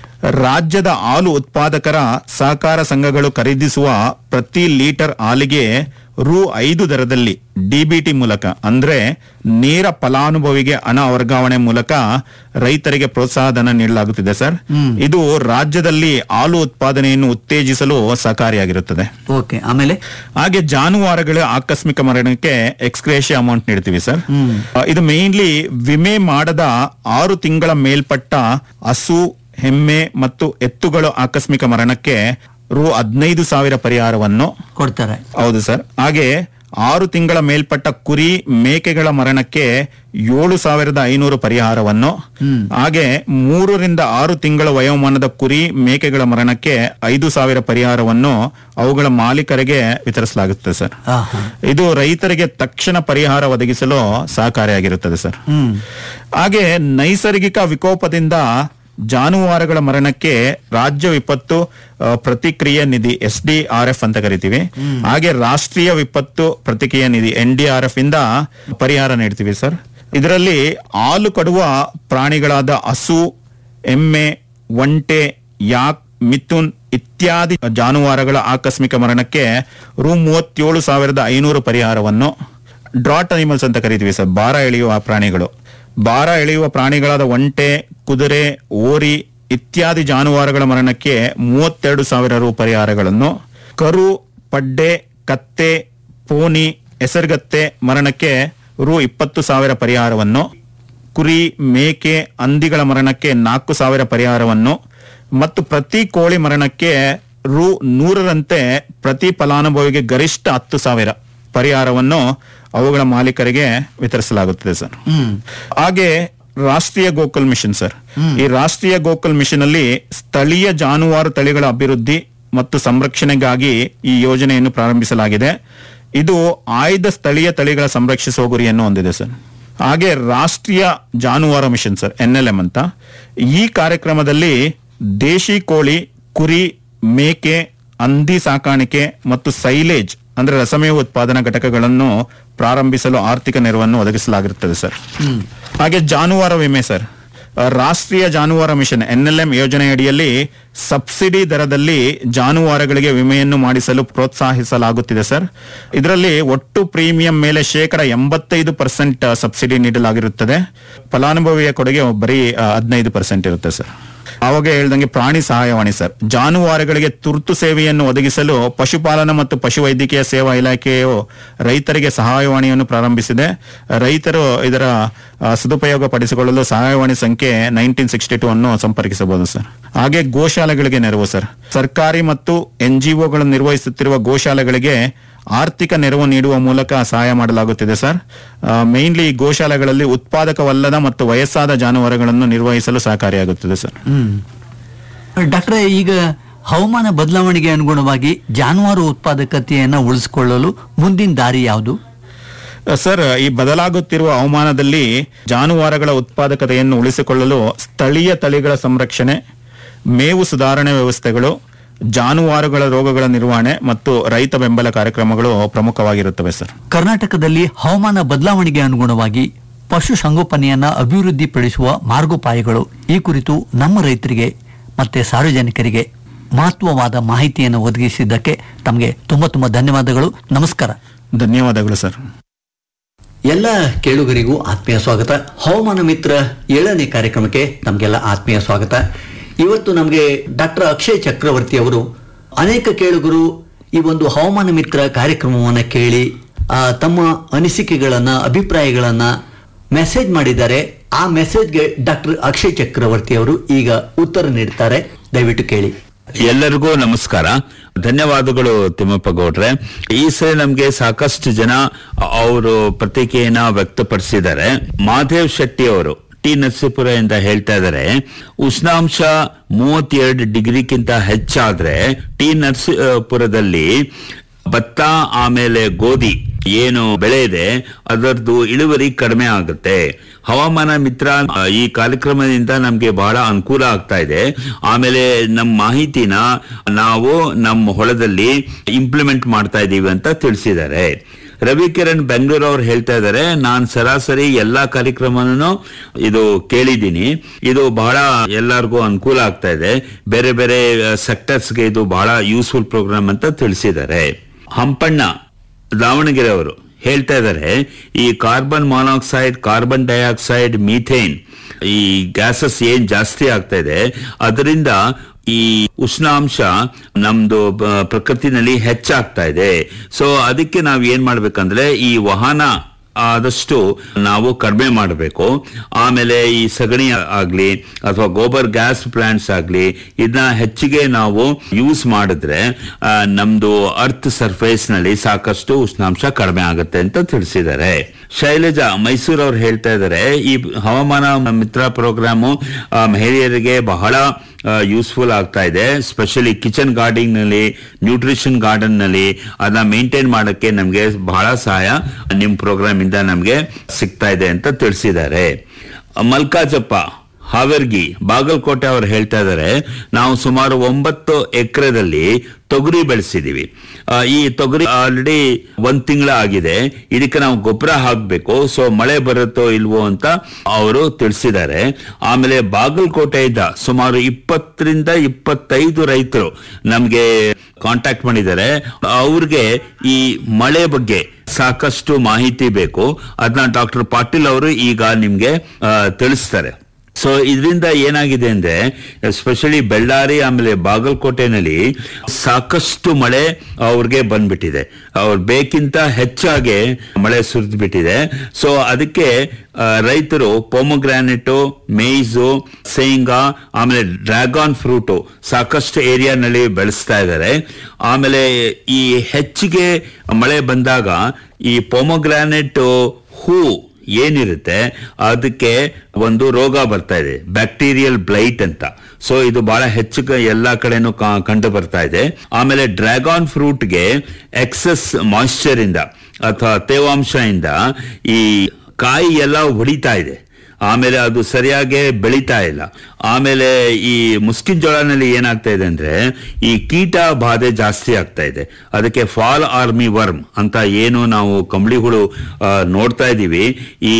ರಾಜ್ಯದ ಹಾಲು ಉತ್ಪಾದಕರ ಸಹಕಾರ ಸಂಘಗಳು ಖರೀದಿಸುವ ಪ್ರತಿ ಲೀಟರ್ ಹಾಲಿಗೆ ರು ಐದು ದರದಲ್ಲಿ ಡಿಬಿಟಿ ಮೂಲಕ ಅಂದ್ರೆ ನೇರ ಫಲಾನುಭವಿಗೆ ಹಣ ವರ್ಗಾವಣೆ ಮೂಲಕ ರೈತರಿಗೆ ಪ್ರೋತ್ಸಾಹಧನ ನೀಡಲಾಗುತ್ತಿದೆ ಸರ್ ಇದು ರಾಜ್ಯದಲ್ಲಿ ಹಾಲು ಉತ್ಪಾದನೆಯನ್ನು ಉತ್ತೇಜಿಸಲು ಸಹಕಾರಿಯಾಗಿರುತ್ತದೆ ಓಕೆ ಆಮೇಲೆ ಹಾಗೆ ಜಾನುವಾರುಗಳ ಆಕಸ್ಮಿಕ ಮರಣಕ್ಕೆ ಎಕ್ಸ್ಕ್ರೇಷಿಯ ಅಮೌಂಟ್ ನೀಡ್ತೀವಿ ಸರ್ ಆ, ಇದು ಮೇನ್ಲಿ ವಿಮೆ ಮಾಡದ ಆರು ತಿಂಗಳ ಮೇಲ್ಪಟ್ಟ ಹಸು ಎಮ್ಮೆ ಮತ್ತು ಎತ್ತುಗಳ ಆಕಸ್ಮಿಕ ಮರಣಕ್ಕೆ ರು ಹದಿನೈದು ಸಾವಿರ ಪರಿಹಾರವನ್ನು ಕೊಡ್ತಾರೆ ಹೌದು ಸರ್ ಹಾಗೆ ಆರು ತಿಂಗಳ ಮೇಲ್ಪಟ್ಟ ಕುರಿ ಮೇಕೆಗಳ ಮರಣಕ್ಕೆ ಏಳು ಸಾವಿರದ ಐನೂರು ಪರಿಹಾರವನ್ನು ಹಾಗೆ ಮೂರರಿಂದ ಆರು ತಿಂಗಳ ವಯೋಮಾನದ ಕುರಿ ಮೇಕೆಗಳ ಮರಣಕ್ಕೆ ಐದು ಸಾವಿರ ಪರಿಹಾರವನ್ನು ಅವುಗಳ ಮಾಲೀಕರಿಗೆ ವಿತರಿಸಲಾಗುತ್ತದೆ ಸರ್ ಆ, ಹಾ. ಇದು ರೈತರಿಗೆ ತಕ್ಷಣ ಪರಿಹಾರ ಒದಗಿಸಲು ಸಹಕಾರಿಯಾಗಿರುತ್ತದೆ ಸರ್ ಹ್ಮ್ ಹಾಗೆ ನೈಸರ್ಗಿಕ ವಿಕೋಪದಿಂದ ಜಾನುವಾರುಗಳ ಮರಣಕ್ಕೆ ರಾಜ್ಯ ವಿಪತ್ತು ಆ, ಪ್ರತಿಕ್ರಿಯೆ ನಿಧಿ ಎಸ್ ಡಿ ಆರ್ ಎಫ್ ಅಂತ ಕರಿತೀವಿ ಹಾಗೆ ರಾಷ್ಟ್ರೀಯ ವಿಪತ್ತು ಪ್ರತಿಕ್ರಿಯೆ ನಿಧಿ ಎನ್ ಡಿ ಆರ್ ಎಫ್ ಇಂದ ಪರಿಹಾರ ನೀಡ್ತೀವಿ ಸರ್ ಇದರಲ್ಲಿ ಹಾಲು ಕಡುವ ಪ್ರಾಣಿಗಳಾದ ಹಸು ಎಮ್ಮೆ ಒಂಟೆ ಯಾಕ್ ಮಿಥುನ್ ಇತ್ಯಾದಿ ಜಾನುವಾರುಗಳ ಆಕಸ್ಮಿಕ ಮರಣಕ್ಕೆ ರು ಮೂವತ್ತೇಳು ಸಾವಿರದ ಐನೂರು ಪರಿಹಾರವನ್ನು ಡ್ರಾಟ್ ಅನಿಮಲ್ಸ್ ಅಂತ ಕರಿತೀವಿ ಸರ್ ಭಾರ ಎಳೆಯುವ ಪ್ರಾಣಿಗಳು ಭಾರ ಎಳೆಯುವ ಪ್ರಾಣಿಗಳಾದ ಒಂಟೆ ಕುದುರೆ ಓರಿ ಇತ್ಯಾದಿ ಜಾನುವಾರುಗಳ ಮರಣಕ್ಕೆ ಮೂವತ್ತೆರಡು ಸಾವಿರ ರು ಪರಿಹಾರಗಳನ್ನು ಕರು ಪಡ್ಡೆ ಕತ್ತೆ ಪೋನಿ ಹೆಸರುಗತ್ತೆ ಮರಣಕ್ಕೆ ರು ಇಪ್ಪತ್ತು ಸಾವಿರ ಪರಿಹಾರವನ್ನು ಕುರಿ ಮೇಕೆ ಹಂದಿಗಳ ಮರಣಕ್ಕೆ ನಾಲ್ಕು ಸಾವಿರ ಪರಿಹಾರವನ್ನು ಮತ್ತು ಪ್ರತಿ ಕೋಳಿ ಮರಣಕ್ಕೆ ರು ನೂರರಂತೆ ಪ್ರತಿ ಫಲಾನುಭವಿಗೆ ಗರಿಷ್ಠ ಹತ್ತು ಸಾವಿರ ಪರಿಹಾರವನ್ನು ಅವುಗಳ ಮಾಲೀಕರಿಗೆ ವಿತರಿಸಲಾಗುತ್ತದೆ ಸರ್ ಹ್ಮ್ ಹಾಗೆ ರಾಷ್ಟ್ರೀಯ ಗೋಕುಲ್ ಮಿಷನ್ ಸರ್ ಈ ರಾಷ್ಟ್ರೀಯ ಗೋಕುಲ್ ಮಿಷನ್ ಅಲ್ಲಿ ಸ್ಥಳೀಯ ಜಾನುವಾರು ತಳಿಗಳ ಅಭಿವೃದ್ಧಿ ಮತ್ತು ಸಂರಕ್ಷಣೆಗಾಗಿ ಈ ಯೋಜನೆಯನ್ನು ಪ್ರಾರಂಭಿಸಲಾಗಿದೆ ಇದು ಆಯ್ದ ಸ್ಥಳೀಯ ತಳಿಗಳ ಸಂರಕ್ಷಿಸುವ ಗುರಿಯನ್ನು ಹೊಂದಿದೆ ಸರ್ ಹಾಗೆ ರಾಷ್ಟ್ರೀಯ ಜಾನುವಾರು mission sir N L M ಅಂತ ಈ ಕಾರ್ಯಕ್ರಮದಲ್ಲಿ ದೇಶಿ ಕೋಳಿ ಕುರಿ ಮೇಕೆ ಹಂದಿ ಸಾಕಾಣಿಕೆ ಮತ್ತು ಸೈಲೇಜ್ ಅಂದ್ರೆ ರಸಮೇವು ಉತ್ಪಾದನಾ ಘಟಕಗಳನ್ನು ಪ್ರಾರಂಭಿಸಲು ಆರ್ಥಿಕ ನೆರವನ್ನು ಒದಗಿಸಲಾಗಿರುತ್ತದೆ ಸರ್ ಹಾಗೆ ಜಾನುವಾರು ವಿಮೆ ಸರ್ ಆ, ರಾಷ್ಟ್ರೀಯ ಜಾನುವಾರು ಮಿಷನ್ ಎನ್ ಎಲ್ ಎಂ ಯೋಜನೆಯಡಿಯಲ್ಲಿ ಸಬ್ಸಿಡಿ ದರದಲ್ಲಿ ಜಾನುವಾರುಗಳಿಗೆ ವಿಮೆಯನ್ನು ಮಾಡಿಸಲು ಪ್ರೋತ್ಸಾಹಿಸಲಾಗುತ್ತಿದೆ ಸರ್ ಇದರಲ್ಲಿ ಒಟ್ಟು ಪ್ರೀಮಿಯಂ ಮೇಲೆ ಶೇಕಡ ಎಂಬತ್ತೈದು ಪರ್ಸೆಂಟ್ ಸಬ್ಸಿಡಿ ನೀಡಲಾಗಿರುತ್ತದೆ ಫಲಾನುಭವಿಯ ಕೊಡುಗೆ ಬರೀ ಆ, ಹದಿನೈದು ಪರ್ಸೆಂಟ್ ಇರುತ್ತೆ ಸರ್ ಆವಾಗ ಹೇಳ್ದಂಗೆ ಪ್ರಾಣಿ ಸಹಾಯವಾಣಿ ಸರ್ ಜಾನುವಾರುಗಳಿಗೆ ತುರ್ತು ಸೇವೆಯನ್ನು ಒದಗಿಸಲು ಪಶುಪಾಲನಾ ಮತ್ತು ಪಶುವೈದ್ಯಕೀಯ ಸೇವಾ ಇಲಾಖೆಯು ರೈತರಿಗೆ ಸಹಾಯವಾಣಿಯನ್ನು ಪ್ರಾರಂಭಿಸಿದೆ ರೈತರು ಇದರ ಆ, ಸದುಪಯೋಗ ಪಡಿಸಿಕೊಳ್ಳಲು ಸಹಾಯವಾಣಿ ಸಂಖ್ಯೆ ನೈನ್ಟೀನ್ ಸಿಕ್ಸ್ಟಿ ಟೂ ಅನ್ನು ಸಂಪರ್ಕಿಸಬಹುದು ಸರ್ ಹಾಗೆ ಗೋಶಾಲೆಗಳಿಗೆ ನೆರವು ಸರ್ ಸರ್ಕಾರಿ ಮತ್ತು ಎನ್ ಗಳು ನಿರ್ವಹಿಸುತ್ತಿರುವ ಗೋಶಾಲೆಗಳಿಗೆ ಆರ್ಥಿಕ ನೆರವು ನೀಡುವ ಮೂಲಕ ಸಹಾಯ ಮಾಡಲಾಗುತ್ತಿದೆ ಸರ್ ಮೇನ್ಲಿ ಗೋಶಾಲೆಗಳಲ್ಲಿ ಉತ್ಪಾದಕವಲ್ಲದ ಮತ್ತು ವಯಸ್ಸಾದ ಜಾನುವಾರುಗಳನ್ನು ನಿರ್ವಹಿಸಲು ಸಹಕಾರಿಯಾಗುತ್ತದೆ ಸರ್ ಹ್ಮ್ ಡಾಕ್ಟ್ರೆ ಈಗ ಹವಾಮಾನ ಬದಲಾವಣೆಗೆ ಅನುಗುಣವಾಗಿ ಜಾನುವಾರು ಉತ್ಪಾದಕತೆಯನ್ನು ಉಳಿಸಿಕೊಳ್ಳಲು ಮುಂದಿನ ದಾರಿ ಯಾವುದು ಸರ್ ಈ ಬದಲಾಗುತ್ತಿರುವ ಹವಾಮಾನದಲ್ಲಿ ಜಾನುವಾರುಗಳ ಉತ್ಪಾದಕತೆಯನ್ನು ಉಳಿಸಿಕೊಳ್ಳಲು ಸ್ಥಳೀಯ ತಳಿಗಳ ಸಂರಕ್ಷಣೆ ಮೇವು ಸುಧಾರಣೆ ವ್ಯವಸ್ಥೆಗಳು ಜಾನುವಾರುಗಳ ರೋಗಗಳ ನಿರ್ವಹಣೆ ಮತ್ತು ರೈತ ಬೆಂಬಲ ಕಾರ್ಯಕ್ರಮಗಳು ಪ್ರಮುಖವಾಗಿರುತ್ತವೆ ಸರ್ ಕರ್ನಾಟಕದಲ್ಲಿ ಹವಾಮಾನ ಬದಲಾವಣೆಗೆ ಅನುಗುಣವಾಗಿ ಪಶು ಸಂಗೋಪನೆಯನ್ನ ಅಭಿವೃದ್ಧಿಪಡಿಸುವ ಮಾರ್ಗೋಪಾಯಗಳು ಈ ಕುರಿತು ನಮ್ಮ ರೈತರಿಗೆ ಮತ್ತೆ ಸಾರ್ವಜನಿಕರಿಗೆ ಮಹತ್ವವಾದ ಮಾಹಿತಿಯನ್ನು ಒದಗಿಸಿದ್ದಕ್ಕೆ ತಮಗೆ ತುಂಬಾ ತುಂಬಾ ಧನ್ಯವಾದಗಳು ನಮಸ್ಕಾರ ಧನ್ಯವಾದಗಳು ಸರ್ ಎಲ್ಲ ಕೇಳುಗರಿಗೂ ಆತ್ಮೀಯ ಸ್ವಾಗತ ಹವಾಮಾನ ಮಿತ್ರ ಏಳನೇ ಕಾರ್ಯಕ್ರಮಕ್ಕೆ ನಮಗೆಲ್ಲ ಆತ್ಮೀಯ ಸ್ವಾಗತ ಇವತ್ತು ನಮಗೆ ಡಾಕ್ಟರ್ ಅಕ್ಷಯ್ ಚಕ್ರವರ್ತಿ ಅವರು ಅನೇಕ ಕೇಳುಗರು ಈ ಒಂದು ಹವಾಮಾನ ಮಿತ್ರ ಕಾರ್ಯಕ್ರಮವನ್ನು ಕೇಳಿ ಆ, ತಮ್ಮ ಅನಿಸಿಕೆಗಳನ್ನ ಅಭಿಪ್ರಾಯಗಳನ್ನ ಮೆಸೇಜ್ ಮಾಡಿದ್ದಾರೆ ಆ ಮೆಸೇಜ್ಗೆ ಡಾಕ್ಟರ್ ಅಕ್ಷಯ್ ಚಕ್ರವರ್ತಿ ಅವರು ಈಗ ಉತ್ತರ ನೀಡ್ತಾರೆ ದಯವಿಟ್ಟು ಕೇಳಿ ಎಲ್ಲರಿಗೂ ನಮಸ್ಕಾರ ಧನ್ಯವಾದಗಳು ತಿಮ್ಮಪ್ಪ ಗೌಡ್ರೆ ಈ ಸರಿ ನಮ್ಗೆ ಸಾಕಷ್ಟು ಜನ ಅವರು ಪ್ರತಿಕ್ರಿಯೆಯನ್ನ ವ್ಯಕ್ತಪಡಿಸಿದ್ದಾರೆ ಮಾಧೇವ್ ಶೆಟ್ಟಿ ಅವರು ಟಿ ನರಸೀಪುರ ಇಂದ ಹೇಳ್ತಾ ಇದ್ದಾರೆ ಉಷ್ಣಾಂಶ ಮೂವತ್ತೆರಡು ಡಿಗ್ರಿಗಿಂತ ಹೆಚ್ಚಾದ್ರೆ ಟಿ ನರಸೀಪುರದಲ್ಲಿ ಭತ್ತ ಆಮೇಲೆ ಗೋಧಿ ಏನು ಬೆಳೆ ಇದೆ ಅದರದ್ದು ಇಳುವರಿ ಕಡಿಮೆ ಆಗುತ್ತೆ ಹವಾಮಾನ ಮಿತ್ರ ಆ, ಈ ಕಾರ್ಯಕ್ರಮದಿಂದ ನಮ್ಗೆ ಬಹಳ ಅನುಕೂಲ ಆಗ್ತಾ ಇದೆ ಆಮೇಲೆ ನಮ್ಮ ಮಾಹಿತಿನ ನಾವು ನಮ್ಮ ಹೊಲದಲ್ಲಿ ಇಂಪ್ಲಿಮೆಂಟ್ ಮಾಡ್ತಾ ಇದೀವಿ ಅಂತ ತಿಳಿಸಿದ್ದಾರೆ ರವಿಕಿರಣ್ ಬೆಂಗಳೂರು ಅವ್ರು ಹೇಳ್ತಾ ಇದ್ದಾರೆ ನಾನ್ ಸರಾಸರಿ ಎಲ್ಲಾ ಕಾರ್ಯಕ್ರಮನೂ ಇದು ಕೇಳಿದ್ದೀನಿ ಇದು ಬಹಳ ಎಲ್ಲರಿಗೂ ಅನುಕೂಲ ಆಗ್ತಾ ಇದೆ ಬೇರೆ ಬೇರೆ ಸೆಕ್ಟರ್ಸ್ಗೆ ಇದು ಬಹಳ ಯೂಸ್ಫುಲ್ ಪ್ರೋಗ್ರಾಮ್ ಅಂತ ತಿಳಿಸಿದ್ದಾರೆ ಹಂಪಣ್ಣ ದಾವಣಗೆರೆ ಅವರು ಹೇಳ್ತಾ ಇದ್ದಾರೆ ಈ carbon monoxide carbon dioxide methane ಈ ಗ್ಯಾಸಸ್ ಏನ್ ಜಾಸ್ತಿ ಆಗ್ತಾ ಇದೆ ಅದರಿಂದ ಈ ಉಷ್ಣಾಂಶ ನಮ್ದು ಬ- ಪ್ರಕೃತಿನಲ್ಲಿ ಹೆಚ್ಚಾಗ್ತಾ ಇದೆ ಸೊ ಅದಕ್ಕೆ ನಾವ್ ಏನ್ ಮಾಡ್ಬೇಕಂದ್ರೆ ಈ ವಾಹನ ಆದಷ್ಟು ನಾವು ಕಡಿಮೆ ಮಾಡಬೇಕು ಆಮೇಲೆ ಈ ಸಗಣಿ ಆಗ್ಲಿ ಅಥವಾ ಗೋಬರ್ ಗ್ಯಾಸ್ ಪ್ಲಾಂಟ್ಸ್ ಆಗ್ಲಿ ಇದನ್ನ ಹೆಚ್ಚಿಗೆ ನಾವು ಯೂಸ್ ಮಾಡಿದ್ರೆ ಆ, ನಮ್ದು ಅರ್ತ್ ಸರ್ಫೇಸ್ ನಲ್ಲಿ ಸಾಕಷ್ಟು ಉಷ್ಣಾಂಶ ಕಡಿಮೆ ಆಗುತ್ತೆ ಅಂತ ತಿಳಿಸಿದ್ದಾರೆ ಶೈಲಜಾ ಮೈಸೂರು ಅವ್ರು ಹೇಳ್ತಾ ಇದ್ದಾರೆ ಈ ಹವಾಮಾನ ಮಿತ್ರ ಪ್ರೋಗ್ರಾಮು ಆ, ಮಹಿಳೆಯರಿಗೆ ಬಹಳ ಯೂಸ್ಫುಲ್ ಆಗ್ತಾ ಇದೆ ಸ್ಪೆಷಲಿ ಕಿಚನ್ ಗಾರ್ಡನ್ ನಲ್ಲಿ ನ್ಯೂಟ್ರಿಷನ್ ಗಾರ್ಡನ್ ನಲ್ಲಿ ಅದನ್ನ ಮೇಂಟೈನ್ ಮಾಡಕ್ಕೆ ನಮ್ಗೆ ಬಹಳ ಸಹಾಯ ನಿಮ್ ಪ್ರೋಗ್ರಾಮ್ ಇಂದ ನಮ್ಗೆ ಸಿಗ್ತಾ ಇದೆ ಅಂತ ತಿಳಿಸಿದ್ದಾರೆ ಮಲ್ಕಾಜಪ್ಪ ಹಾವೇರ್ಗಿ ಬಾಗಲಕೋಟೆ ಅವರು ಹೇಳ್ತಾ ಇದ್ದಾರೆ ನಾವು ಸುಮಾರು ಒಂಬತ್ತು ಎಕರೆದಲ್ಲಿ ತೊಗರಿ ಬೆಳೆಸಿದೀವಿ ಆ, ಈ ತೊಗರಿ ಆಲ್ರೆಡಿ ಒಂದ್ ತಿಂಗಳ ಆಗಿದೆ ಇದಕ್ಕೆ ನಾವು ಗೊಬ್ಬರ ಹಾಕ್ಬೇಕು ಸೊ ಮಳೆ ಬರುತ್ತೋ ಇಲ್ವೋ ಅಂತ ಅವರು ತಿಳಿಸಿದ್ದಾರೆ ಆಮೇಲೆ ಬಾಗಲಕೋಟೆಯಿಂದ ಸುಮಾರು ಇಪ್ಪತ್ತರಿಂದ ಇಪ್ಪತ್ತೈದು ರೈತರು ನಮ್ಗೆ ಕಾಂಟ್ಯಾಕ್ಟ್ ಮಾಡಿದ್ದಾರೆ ಅವ್ರಿಗೆ ಈ ಮಳೆ ಬಗ್ಗೆ ಸಾಕಷ್ಟು ಮಾಹಿತಿ ಬೇಕು ಅದನ್ನ ಡಾಕ್ಟರ್ ಪಾಟೀಲ್ ಅವರು ಈಗ ನಿಮ್ಗೆ ಆ, ತಿಳಿಸ್ತಾರೆ ಸೊ ಇದರಿಂದ ಏನಾಗಿದೆ ಅಂದ್ರೆ ಎಸ್ಪೆಷಲಿ ಬೆಳ್ಳಾರಿ ಆಮೇಲೆ ಬಾಗಲಕೋಟೆನಲ್ಲಿ ಸಾಕಷ್ಟು ಮಳೆ ಅವ್ರಿಗೆ ಬಂದ್ಬಿಟ್ಟಿದೆ ಅವ್ರ ಬೇಕಿಂತ ಹೆಚ್ಚಾಗಿ ಮಳೆ ಸುರಿದು ಬಿಟ್ಟಿದೆ ಸೊ ಅದಕ್ಕೆ ಆ, ರೈತರು ಪೊಮೊಗ್ರಾನೆಟು ಮೇಯ್ಸು ಶೇಂಗಾ ಆಮೇಲೆ ಡ್ರ್ಯಾಗನ್ ಫ್ರೂಟು ಸಾಕಷ್ಟು ಏರಿಯಾನಲ್ಲಿ ಬೆಳೆಸ್ತಾ ಇದ್ದಾರೆ ಆಮೇಲೆ ಈ ಹೆಚ್ಚಿಗೆ ಮಳೆ ಬಂದಾಗ ಈ ಪೊಮೊಗ್ರಾನೆಟ್ ಹೂ ಏನಿರುತ್ತೆ ಅದಕ್ಕೆ ಒಂದು ರೋಗ ಬರ್ತಾ ಇದೆ ಬ್ಯಾಕ್ಟೀರಿಯಲ್ ಬ್ಲೈಟ್ ಅಂತ ಸೊ ಇದು ಬಹಳ ಹೆಚ್ಚು ಕ- ಎಲ್ಲಾ ಕಡೆನೂ ಕಾ- ಕಂಡು ಬರ್ತಾ ಇದೆ ಆಮೇಲೆ ಡ್ರ್ಯಾಗನ್ ಫ್ರೂಟ್ಗೆ ಎಕ್ಸಸ್ ಮಾಯಿಶ್ಚರ್ ಇಂದ ಅಥವಾ ತೇವಾಂಶ ಇಂದ ಈ ಕಾಯಿ ಎಲ್ಲ ಹೊಡಿತಾ ಇದೆ ಆಮೇಲೆ ಅದು ಸರಿಯಾಗಿ ಬೆಳೀತಾ ಇಲ್ಲ ಆಮೇಲೆ ಈ ಮುಸ್ಕಿನ್ ಜೋಳನಲ್ಲಿ ಏನಾಗ್ತಾ ಇದೆ ಅಂದ್ರೆ ಈ ಕೀಟ ಬಾಧೆ ಜಾಸ್ತಿ ಆಗ್ತಾ ಇದೆ ಅದಕ್ಕೆ ಫಾಲ್ ಆರ್ಮಿ ವರ್ಮ್ ಅಂತ ಏನು ನಾವು ಕಂಬಳಿ ಹುಳು ಆ, ನೋಡ್ತಾ ಇದೀವಿ ಈ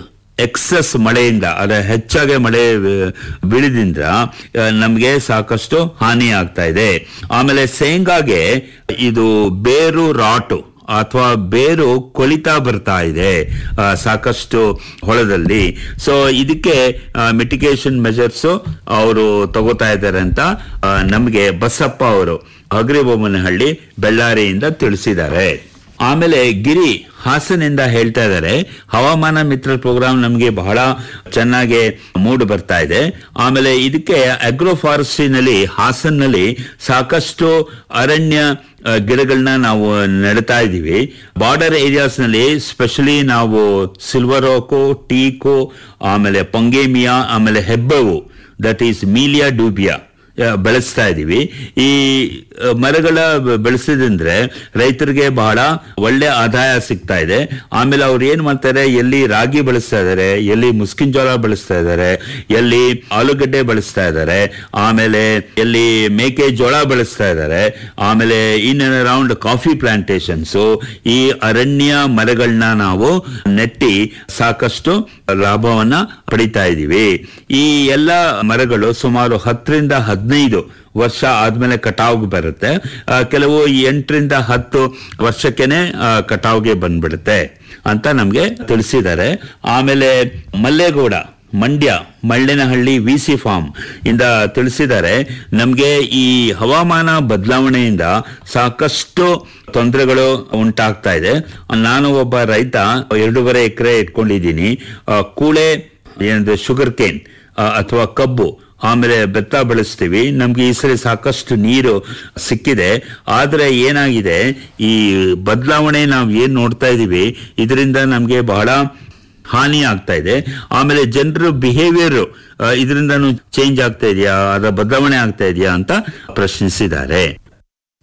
ಎಕ್ಸಸ್ ಮಳೆಯಿಂದ ಅದ ಹೆಚ್ಚಾಗಿ ಮಳೆ ಆ, ಬೀಳಿದ್ರಿಂದ ಆ, ನಮ್ಗೆ ಸಾಕಷ್ಟು ಹಾನಿ ಆಗ್ತಾ ಇದೆ ಆಮೇಲೆ ಶೇಂಗಾಗೆ ಇದು ಬೇರು ರಾಟು ಅಥವಾ ಬೇರು ಕೊಳಿತಾ ಬರ್ತಾ ಇದೆ ಆ, ಸಾಕಷ್ಟು ಹೊಲದಲ್ಲಿ ಸೊ ಇದಕ್ಕೆ ಮಿಟಿಗೇಷನ್ ಮೆಜರ್ಸ್ ಅವರು ತಗೋತಾ ಇದ್ದಾರೆ ಅಂತ ಆ, ನಮ್ಗೆ ಬಸಪ್ಪ ಅವರು ಹಗರಿಬೊಮ್ಮನಹಳ್ಳಿ ಬೆಳ್ಳಾರಿಯಿಂದ ತಿಳಿಸಿದ್ದಾರೆ ಆಮೇಲೆ ಗಿರಿ ಹಾಸನಿಂದ ಹೇಳ್ತಾ ಇದ್ದಾರೆ ಹವಾಮಾನ ಮಿತ್ರ ಪ್ರೋಗ್ರಾಮ್ ನಮಗೆ ಬಹಳ ಚೆನ್ನಾಗಿ ಮೂಡ್ ಬರ್ತಾ ಇದೆ ಆಮೇಲೆ ಇದಕ್ಕೆ ಅಗ್ರೋ ಫಾರೆಸ್ಟ್ರಿನಲ್ಲಿ ಹಾಸನ್ನಲ್ಲಿ ಸಾಕಷ್ಟು ಅರಣ್ಯ ಆ, ಗಿಡಗಳನ್ನ ನಾವು ನೆಡ್ತಾ ಇದ್ದೀವಿ ಬಾರ್ಡರ್ ಏರಿಯಾಸ್ ನಲ್ಲಿ ಸ್ಪೆಷಲಿ ನಾವು ಸಿಲ್ವರ್ ಓಕು ಟೀಕು ಆಮೇಲೆ ಪೊಂಗೇಮಿಯಾ ಆಮೇಲೆ ಹೆಬ್ಬವು ದಟ್ ಈಸ್ ಮೀಲಿಯಾ ಡೂಬಿಯಾ ಆ, ಬೆಳೆಸ್ತಾ ಇದೀವಿ ಈ ಆ, ಮರಗಳ ಬ- ಬೆಳೆಸಿದ್ರೆ ರೈತರಿಗೆ ಬಹಳ ಒಳ್ಳೆ ಆದಾಯ ಸಿಗ್ತಾ ಇದೆ ಆಮೇಲೆ ಅವ್ರು ಏನ್ ಮಾಡ್ತಾರೆ ಎಲ್ಲಿ ರಾಗಿ ಬೆಳೆಸ್ತಾ ಇದ್ದಾರೆ ಎಲ್ಲಿ ಮುಸ್ಕಿನ್ ಜೋಳ ಬೆಳೆಸ್ತಾ ಇದ್ದಾರೆ ಎಲ್ಲಿ ಆಲೂಗಡ್ಡೆ ಬೆಳೆಸ್ತಾ ಇದ್ದಾರೆ ಆಮೇಲೆ ಎಲ್ಲಿ ಮೇಕೆ ಜೋಳ ಬೆಳೆಸ್ತಾ ಇದ್ದಾರೆ ಆಮೇಲೆ in and around coffee plantations ಈ ಅರಣ್ಯ ಮರಗಳನ್ನ ನಾವು ನೆಟ್ಟಿ ಸಾಕಷ್ಟು ಲಾಭವನ್ನ ಪಡಿತಾ ಇದ್ದೀವಿ ಈ ಎಲ್ಲ ಮರಗಳು ಸುಮಾರು ಹತ್ತರಿಂದ ಹದಿನೈದು ವರ್ಷ ಆದ್ಮೇಲೆ ಕಟಾವ್ಗೆ ಬರುತ್ತೆ ಆ, ಕೆಲವು ಎಂಟರಿಂದ ಹತ್ತು ವರ್ಷಕ್ಕೆನೆ ಆ, ಕಟಾವ್ಗೆ ಬಂದ್ಬಿಡುತ್ತೆ ಅಂತ ನಮ್ಗೆ ತಿಳಿಸಿದ್ದಾರೆ ಆಮೇಲೆ Mallegowda Mandya Mallenahalli V C farm ಇಂದ ತಿಳಿಸಿದ್ದಾರೆ ನಮ್ಗೆ ಈ ಹವಾಮಾನ ಬದಲಾವಣೆಯಿಂದ ಸಾಕಷ್ಟು ತೊಂದರೆಗಳು ಉಂಟಾಗ್ತಾ ಇದೆ ನಾನು ಒಬ್ಬ ರೈತ ಎರಡೂವರೆ ಎಕರೆ ಇಟ್ಕೊಂಡಿದ್ದೀನಿ ಆ, ಕೂಳೆ ಏನಂದ್ರೆ ಶುಗರ್ ಕೇನ್ ಅಥವಾ ಕಬ್ಬು ಆಮೇಲೆ ಬೆತ್ತ ಬೆಳೆಸ್ತೀವಿ ನಮ್ಗೆ ಈ ಸರಿ ಸಾಕಷ್ಟು ನೀರು ಸಿಕ್ಕಿದೆ ಆದ್ರೆ ಏನಾಗಿದೆ ಈ ಬದಲಾವಣೆ ನಾವು ಏನ್ ನೋಡ್ತಾ ಇದೀವಿ ಇದರಿಂದ ನಮ್ಗೆ ಬಹಳ ಹಾನಿ ಆಗ್ತಾ ಇದೆ ಆಮೇಲೆ ಜನರ ಬಿಹೇವಿಯರ್ ಇದರಿಂದನೂ ಚೇಂಜ್ ಆಗ್ತಾ ಇದೆಯಾ ಅದರ ಬದಲಾವಣೆ ಆಗ್ತಾ ಇದೆಯಾ ಅಂತ ಪ್ರಶ್ನಿಸಿದ್ದಾರೆ